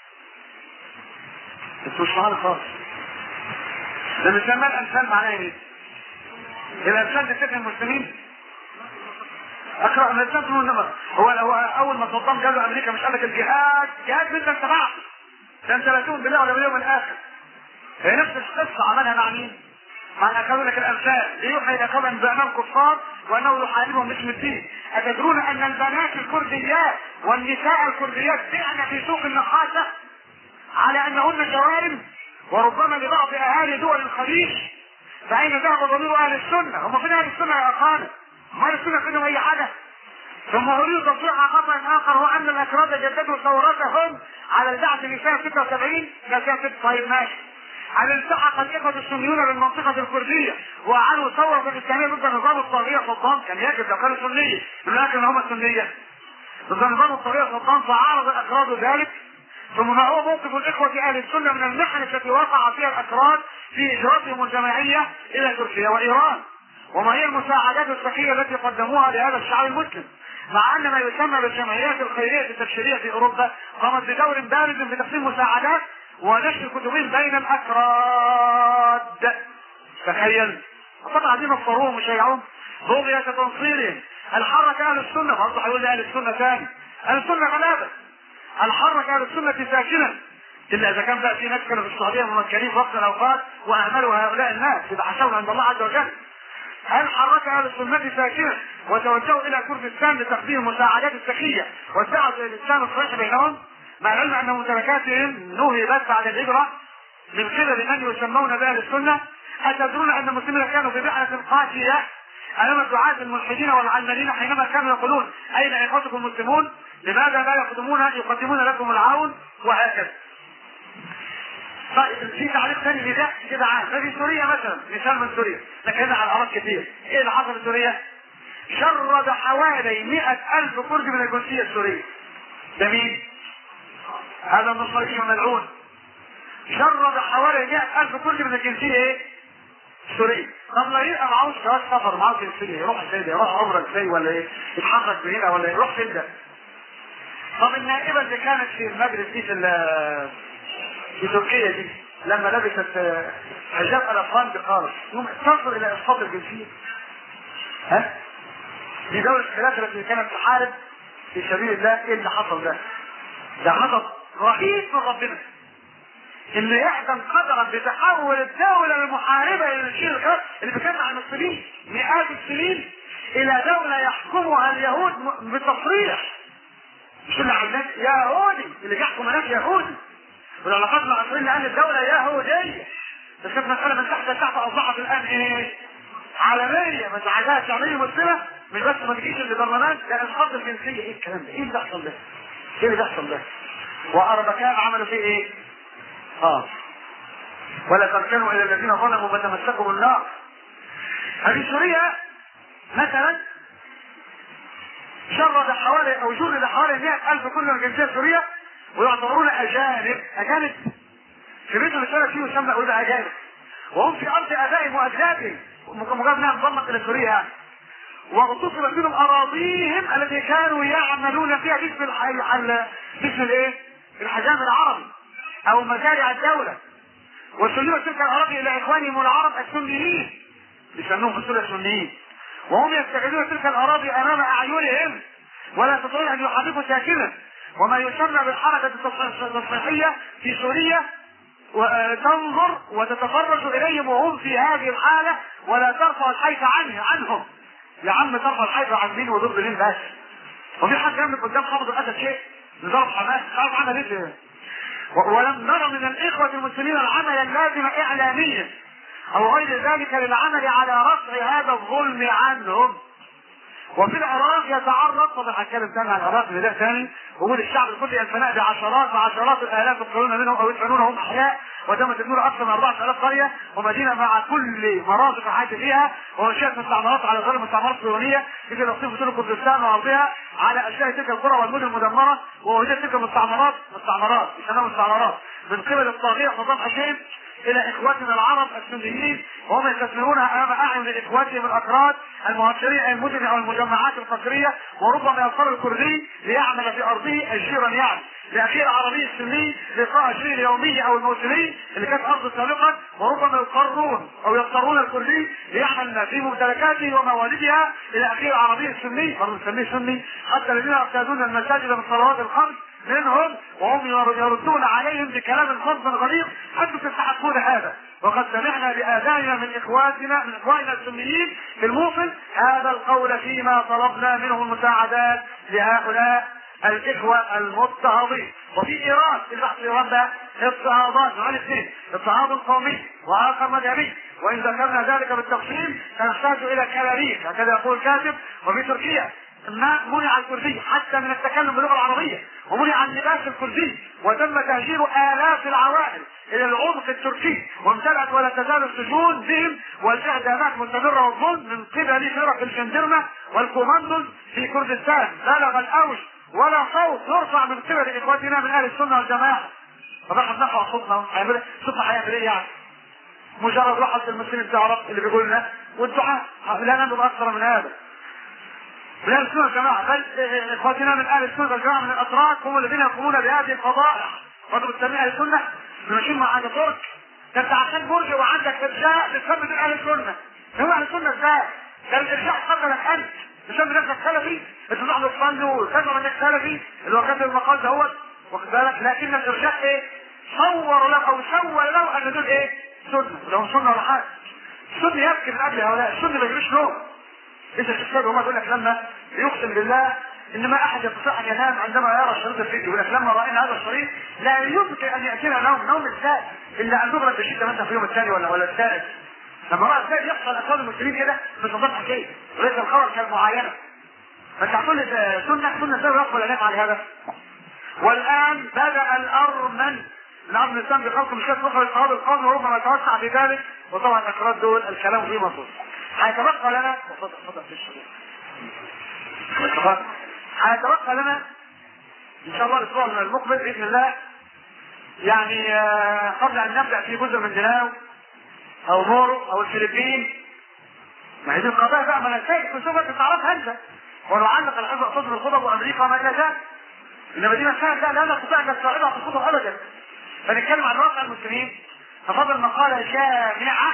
انتوا مش معانا خالص ده مسمى الامثال معناه ايه؟ الامثال دي سكن المسلمين اقرا من الانسان من النمر هو هو اول ما صدام جاله امريكا مش قال لك الجهاد جهاد انت تبعه ده انت لا تؤمن بالله ولا باليوم الاخر هي نفس القصه عملها مع مين؟ مع الاكابر لك الامثال ليوحي الى قوم بانهم كفار وانه يحاربهم باسم الدين اتدرون ان البنات الكرديات والنساء الكرديات بعن في سوق النقاشه على انهن جوارم وربما لبعض اهالي دول الخليج فاين ذهب ضمير اهل السنه؟ هم فين اهل السنه يا اخوانا؟ ما السنه فيهم اي حاجه ثم اريد تصريح خطا اخر هو ان الاكراد جددوا ثورتهم على البعث في سنه 76 ده سنه طيب ماشي هل التحق الاخوه السنيون بالمنطقه الكرديه واعلنوا ثوره اسلاميه ضد نظام الطاغيه صدام كان يجب لو كانوا سنيه لكن هم السنيه ضد نظام الطاغيه صدام فعارض الاكراد ذلك ثم ما هو موقف الاخوه اهل السنه من المحن التي وقع فيها الاكراد في هجرتهم الجماعيه الى تركيا وايران وما هي المساعدات الصحية التي قدموها لهذا الشعب المسلم مع ان ما يسمى بالجمعيات الخيرية التبشيرية في اوروبا قامت بدور بارز في تقسيم مساعدات ونشر كتبهم بين الاكراد تخيل طبعا عايزين نصروهم وشيعوهم بغية تنصيرهم الحرك اهل السنة برضه هيقول لي اهل السنة ثاني اهل السنة غلابة الحرك اهل السنة ساكنا الا اذا كان بقى في ناس كانوا في السعوديه ممكنين في وقت الاوقات واهملوا هؤلاء الناس يبقى حسبهم عند الله عز وجل هل حرك اهل السنه ساكنا وتوجهوا الى كردستان لتقديم مساعدات السخيه والدعوه الى الاسلام الصحيح بينهم مع العلم ان ممتلكاتهم نهبت بعد الهجره من قبل من يسمون باهل السنه اتدرون ان المسلمين كانوا في بحث قاسيه امام الدعاة الملحدين والعلمانيين حينما كانوا يقولون اين اخوتكم المسلمون؟ لماذا لا يقدمون يقدمون لكم العون وهكذا. طيب في تعليق ثاني لده كده عام ففي سوريا مثلا مثال من سوريا لكن هنا على الاراضي كتير ايه اللي حصل في سوريا؟ شرد حوالي مئة ألف كرد من الجنسية السورية ده مين؟ هذا النصراني الملعون شرد حوالي مئة ألف كرد من الجنسية ايه؟ السورية طب لا يبقى معهوش جواز سفر معاه جنسية يروح ازاي يروح عمرة ازاي ولا ايه؟ يتحرك من هنا ولا يروح فين ده؟ طب النائبة اللي كانت في المجلس دي في ال- في تركيا دي لما لبست حجاب الافغان بقارب يوم تصل الى اسقاط الجنسيه ها دي دولة الخلافة التي كانت تحارب في سبيل الله ايه اللي حصل ده؟ ده حصل رهيب من ربنا اللي يحزن قدرا بتحول الدولة المحاربة الى الشيء الخاص اللي بتجمع المسلمين مئات السنين الى دولة يحكمها اليهود م- بتصريح مش اللي على الناس يهودي اللي بيحكم هناك يهودي والعلاقات مع اسرائيل لان الدوله يهوديه بس كانت مساله من تحت لتحت اصبحت الان ايه؟ عالميه بس عايزاها شعبيه مسلمه مش بس ما تجيش البرلمان لا اسقاط الجنسيه ايه الكلام ده؟ ايه اللي بيحصل ده؟ ايه اللي بيحصل ده؟ واربكان عملوا فيه ايه؟ اه ولا تركنوا الى الذين ظلموا فتمسكوا بالنار هذه سوريا مثلا شرد حوالي او جرد حوالي 100000 كل من الجنسيه السوريه ويعتبرون اجانب اجانب في بيت الرساله فيه يسمى اولاد اجانب وهم في ارض ابائهم واجدادهم مجرد انها انضمت الى سوريا يعني. واغتصبت منهم اراضيهم التي كانوا يعملون فيها باسم الح... الح... باسم الايه؟ الحجام العربي او مزارع الدوله وسلمت تلك الاراضي الى اخوانهم العرب السنيين يسموهم في سوريا السنيين وهم يستغلون تلك الاراضي امام اعينهم ولا يستطيعون ان يحركوا ساكنا وما يسمى بالحركه التصحيحيه في سوريا وتنظر وتتفرج اليهم وهم في هذه الحاله ولا ترفع الحيث عنه عنهم يا عم ترفع الحيث عن مين وضد مين بس وفي حد يملك قدام خبط الاسد شيء نضرب حماس تعرف عمل ايه و- ولم نرى من الاخوه المسلمين العمل اللازم اعلاميا او غير ذلك للعمل على رفع هذا الظلم عنهم وفي العراق يتعرض طبعا هتكلم تاني عن العراق ده ثاني وجود الشعب الكلي الفناء بعشرات وعشرات الالاف يقتلون منهم او يدفنون هم احياء وتم تدمير اكثر من 4000 قريه ومدينه مع كل مرافق الحياه فيها وانشات مستعمرات على غير مستعمرات صهيونيه مثل تصنيف طرق كردستان وارضها على اشياء تلك القرى والمدن المدمره ووجدت تلك المستعمرات مستعمرات يسموها مستعمرات من قبل الطاغيه صدام حسين الى اخواتنا العرب السنيين وهم يستثمرونها امام اعين اخواتهم الاكراد المهاجرين الى المدن او المجمعات الفقريه وربما يضطر الكردي ليعمل في ارضه اجيرا يعني لاخيه العربي السني لقاء اجير اليومي او الموسمي اللي كانت ارضه سابقا وربما يضطرون او يضطرون الكردي ليعمل في ممتلكاته وموالدها الى اخيه العربي السني برضه نسميه سني حتى الذين يرتادون المساجد من الصلوات الخمس منهم وهم يردون عليهم بكلام فظ غليظ انتم تستحقون هذا وقد سمعنا باذاننا من اخواتنا من اخواننا السنيين في الموصل هذا القول فيما طلبنا منهم المساعدات لهؤلاء الاخوه المضطهدين وفي ايران البحث ايران ده اضطهادات نوعين اثنين اضطهاد قومي واخر مذهبي وان ذكرنا ذلك بالتفصيل سنحتاج الى كلاريس هكذا يقول الكاتب وفي تركيا ما منع الكردي حتى من التكلم باللغه العربيه ومنع اللباس الكردي وتم تهجير الاف العوائل الى العمق التركي وامتلأت ولا تزال السجون بهم والاعدامات مستمره والظلم من قبل فرق الجندرمه والكوماندوز في كردستان بلغ الاوج ولا صوت يرفع من قبل اخواتنا من اهل السنه والجماعه طب احنا بنرفع صوتنا هيعمل صوتنا هيعمل ايه يعني؟ مجرد واحد المسلمين تعرف اللي بيقول لنا والدعاء لا نملك اكثر من هذا من اهل السنه والجماعه بل اخواتنا من اهل السنه والجماعه من الاتراك هم الذين يقومون بهذه القضايا برضه بتسميها اهل السنه ماشيين مع عند ترك ده انت عشان برج وعندك ارجاء بتسمي من اهل السنه هو اهل السنه ازاي؟ ده الارجاء قتلك انت تسمي نفسك سلفي انت تحضر تصلي وتزعم انك سلفي اللي هو كاتب المقال دوت واخد بالك لكن الارجاء ايه؟ صوروا له او سول له ان دول ايه؟ سنه لهم سنه ولا حاجه السنه يبكي من اجل هؤلاء السنه ما يجريش نوم لسه الشيخ هم يقول لك لما يقسم بالله ان ما احد يستطيع ان ينام عندما يرى شريط الفيديو يقول لك لما راينا هذا الشريط لا يمكن ان ياتينا نوم نوم ازاي الا ان نضرب بشده مثلا في اليوم الثاني ولا ولا الثالث لما راى الثاني يحصل اطفال المسلمين كده مش هتضحك حكايه وليس الخبر كالمعاينه فانت هتقول لي سنه سنه ازاي يقبل ولا نفعل هذا والان بدا الارمن نعم الانسان بخلق مشكله اخرى للصواب القومي وربما يتوسع في ذلك وطبعا الاكراد دول الكلام فيه مصروف هيتبقى لنا اتفضل اتفضل في الشريط هيتبقى لنا ان شاء الله الاسبوع المقبل باذن الله يعني آه، قبل ان نبدا في جزء من ديناو او مورو او الفلبين ما هي دي القضايا بقى ما انا سايق في سوبر تعرفها انت ونعلق الحزب اقتصاد الخطب وامريكا وما الى ذلك انما دي مسائل لا لا نستطيع ان نستوعبها في الخطب ابدا فنتكلم عن واقع المسلمين ففضل مقاله جامعه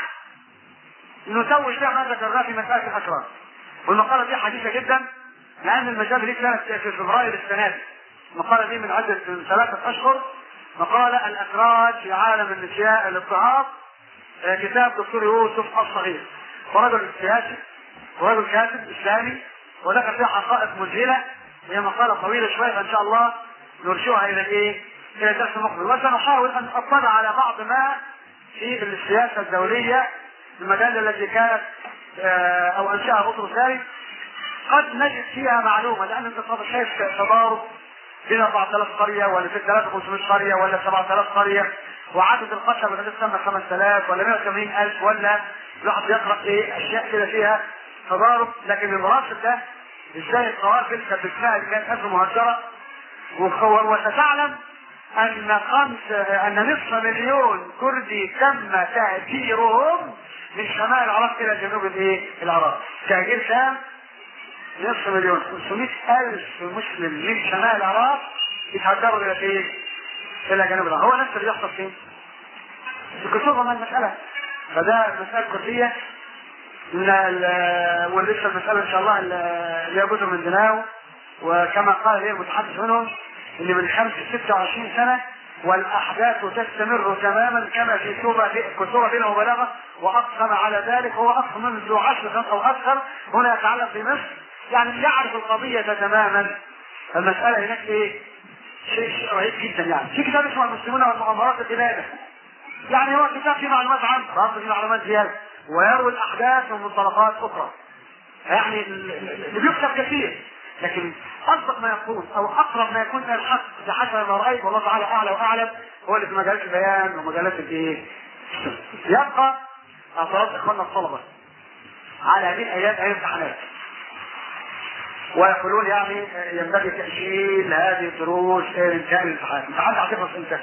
نتوج فيها ما ذكرناه في مساله الاشراف والمقاله دي حديثه جدا لان المجال دي كانت في فبراير السنه دي المقاله دي من عدة من ثلاثه اشهر مقاله الاخراج في عالم النسياء الاضطهاد آه، كتاب دكتور يوسف الصغير ورجل سياسي ورجل كاتب اسلامي وذكر فيها حقائق مذهله هي مقاله طويله شويه فان شاء الله نرجعها الى الايه؟ الى الدرس المقبل وسنحاول ان اطلع على بعض ما في السياسه الدوليه المجال التي كانت آه، او انشاها بطرس ثاني قد نجد فيها معلومه لان انت طبعا شايف تضارب بين 4000 قريه ولا 6500 قريه ولا 7000 قريه وعدد القتلى بدأت تسمى 5000 ولا 180000 ولا الواحد يقرا ايه اشياء كده فيها تضارب لكن المراشد ده ازاي القوافل كانت بالفعل كانت ألف مهجره وخ- وستعلم ان خمس ان نصف مليون كردي تم تهجيرهم من شمال العراق الى جنوب الايه؟ العراق. تهجير كام؟ نصف مليون 500 الف مسلم من شمال العراق يتهجروا الى ايه؟ الى جنوب العراق. هو نفس اللي بيحصل فين؟ بكسوفة من المسألة. فده مسألة كردية من ال- ولسه المسألة إن شاء الله اللي هي جزء من دناو وكما قال لي المتحدث منهم ان من خمس 26 سنة والاحداث تستمر تماما كما في كتوبة كتوبة بينه وبلاغة واقسم على ذلك هو اقسم منذ عشر سنوات او اكثر هنا يتعلق في مصر يعني يعرف القضية تماما المسألة هناك ايه؟ شيء شيء رهيب جدا يعني في كتاب اسمه المسلمون والمؤامرات الإبادة يعني هو كتاب فيه معلومات عنه برضه فيه معلومات زيادة ويروي الأحداث من منطلقات أخرى يعني اللي بيكتب كثير لكن أصدق ما يقول أو أقرب ما يكون إلى الحق بحسب ما رأيت والله تعالى أعلى وأعلم هو اللي في مجالات البيان ومجالات الإيه؟ يبقى أفراد إخواننا الطلبة على هذه الأيام أيام امتحانات ويقولون يعني ينبغي تأجيل هذه الدروس إلى انتهاء الامتحانات، الامتحان هتخلص امتى؟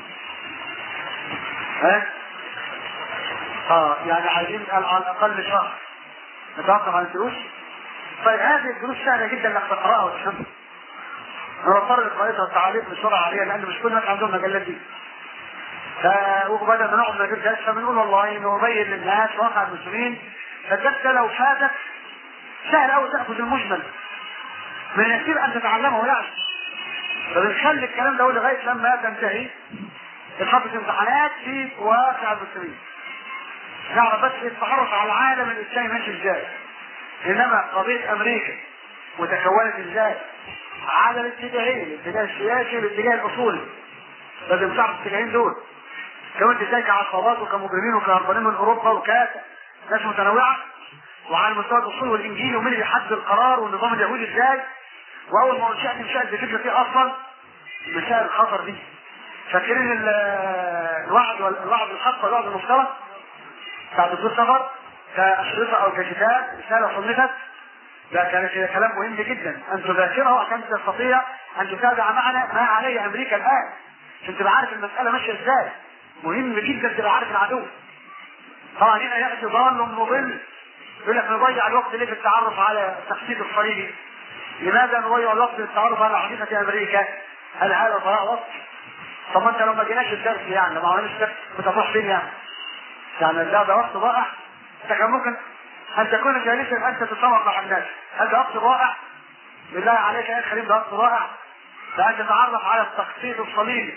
ها؟ اه يعني عايزين على الأقل شهر نتوقف عن الدروس طيب هذه الدروس سهله جدا انك تقراها وتفهمها. انا بضطر لقراءتها والتعاليق بسرعه عليها لان مش كل الناس عندهم مجلات دي. ف وبدل ما نقعد نجيب درس فبنقول والله نبين للناس واقع المسلمين فالدرس ده لو فاتك سهل قوي تاخذ المجمل. من يصير ان تتعلمه يعني. فبنخلي الكلام ده لغايه لما تنتهي الحفظ امتحانات في واقع المسلمين. نعرف بس التعرف على العالم الاسلامي ماشي ازاي. انما قضيه امريكا وتكونت ازاي على الاتجاهين الاتجاه السياسي والاتجاه الاصولي لازم تعرف الاتجاهين دول كونت ازاي كعصابات وكمجرمين وكهربانين من اوروبا وكناس متنوعه وعلى المستوى الاصولي والانجيلي ومين اللي يحدد القرار والنظام اليهودي ازاي واول ما انشات انشات بفكره فيه اصلا مسائل الخطر دي فاكرين ال- الوعد وال- الوعد الحق والوعد المفترض بتاع الدكتور سفر كأشرطة أو ككتاب رسالة صنفت ده كان كده كلام مهم جدا أن تذاكره عشان تستطيع أن تتابع معنا ما عليه أمريكا الآن عشان تبقى عارف المسألة ماشية إزاي مهم جدا تبقى عارف العدو طبعا هنا يأتي ضال مضل يقول لك نضيع الوقت ليه في التعرف على التخطيط الصليبي لماذا نضيع الوقت في التعرف على حقيقة أمريكا هل هذا ضياع وقت طب ما انت لو ما جيناش الدرس يعني لو ما عملناش الدرس كنت هتروح فين يعني يعني ده ده وقت ضائع انت كان ممكن ان تكون جالسا انت تتسوق مع الناس هل ده وقت ضائع؟ بالله عليك يا كريم ده وقت ضائع ده ان تتعرف على التخطيط الصليبي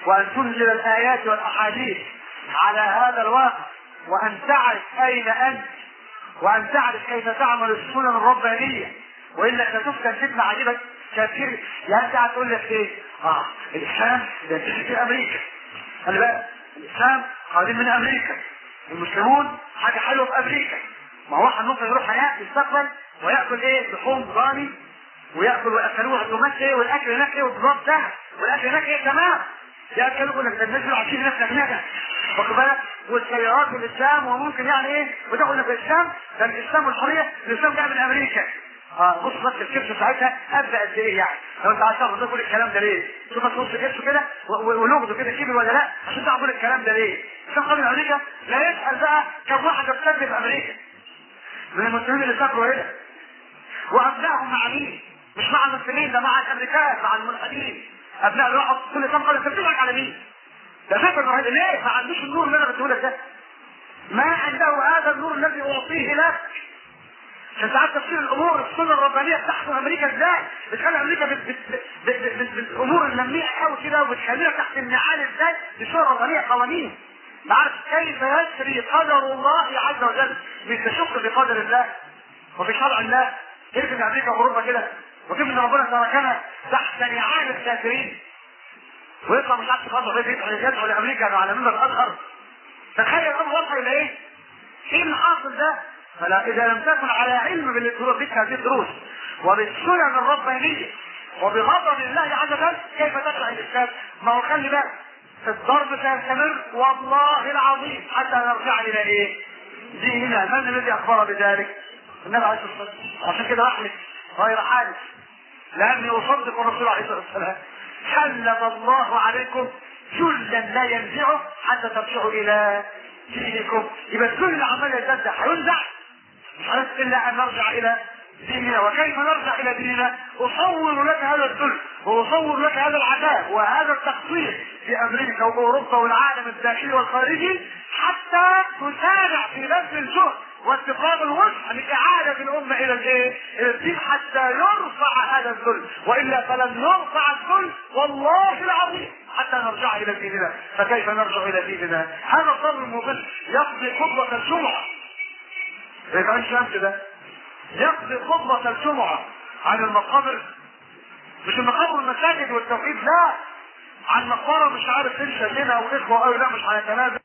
وان تنزل الايات والاحاديث على هذا الواقع وان تعرف اين انت وان تعرف كيف تعمل السنن الربانيه والا ستفتن فتنه عجيبه كثير يعني انت هتقول لك ايه؟ اه الاسلام ده في امريكا خلي بالك الاسلام قادم من امريكا المسلمون حاجه حلوه في امريكا ما هو واحد ممكن يروح هناك يستقبل وياكل ايه لحوم ضاني وياكل وياكلوه عزومات ايه والاكل هناك ايه والضباب سهل والاكل هناك ايه تمام ياكلوا يقول لك ده الناس دول عايشين هناك هناك واخد بالك والسيارات والاسلام وممكن يعني ايه وتاخد لك الاسلام ده الاسلام والحريه الاسلام جاي من امريكا اه بص بس الكبش ساعتها ابدا قد ايه يعني لو انت عايز تعرف تقول الكلام ده ليه شوف بس نص كبشه كده ونغده كده كبر ولا لا عشان تعرف تقول الكلام ده ليه الاسلام قال من امريكا لا يسال بقى كم واحد ابتدى في امريكا من المسلمين اللي سافروا هنا وابنائهم مع مين؟ مش مع المسلمين ده مع الامريكان مع الملحدين ابناء الواحد كل كم قال انت بتضحك على مين؟ ده فاكر الوحيد ليه؟ ما عندوش النور اللي انا بديه لك ده ما عنده هذا النور الذي اعطيه لك عشان تعرف تفسير الامور السنه الربانيه بتحكم امريكا ازاي؟ بتخلي امريكا بت بت بت بت بت بالامور اللميعه قوي كده وبتخليها تحت النعال ازاي؟ بسنه ربانيه قوانين بعرف كيف يجري قدر الله عز وجل مش تشك بقدر الله وفي شرع الله كيف ان امريكا واوروبا كده وكيف ان ربنا تركنا تحت نعال الكافرين ويطلع مش عارف يخلص بيت يدعو لامريكا على منبر الاخر تخيل الامر واضح الى ايه؟ ايه اللي حاصل ده؟ فلا اذا لم تكن على علم بالدروس هذه الدروس وبالسنن الربانيه وبغضب الله عز وجل كيف تشرع الاسلام؟ ما هو خلي بالك الضرب سيستمر والله العظيم حتى نرجع الى ايه؟ ديننا من الذي اخبر بذلك؟ النبي عليه الصلاه والسلام عشان كده احمد غير حادث لاني اصدق الرسول عليه الصلاه والسلام سلم الله عليكم ذلا لا ينزعه حتى ترجعوا الى دينكم يبقى الذل اللي عمال يزداد هينزع مش عارف الا ان نرجع الى ديننا وكيف نرجع الى ديننا اصور لك هذا الذل واصور لك هذا العذاب وهذا التقصير في امريكا واوروبا والعالم الداخلي والخارجي حتى تسارع في بذل الجهد واتفاق الوسع لإعادة الأمة إلى الإيه؟ إلى الدين حتى يرفع هذا الذل، وإلا فلن يرفع الذل والله العظيم حتى نرجع إلى ديننا، فكيف نرجع إلى ديننا؟ هذا الضر المضل يقضي خطبة الجمعة. إيه الشمس ده؟ يقضي خطبة الجمعة عن المقابر مش المقابر المساجد والتوحيد لا عن مقبرة مش عارف فين شلنا واخوة او لا مش هنتنازل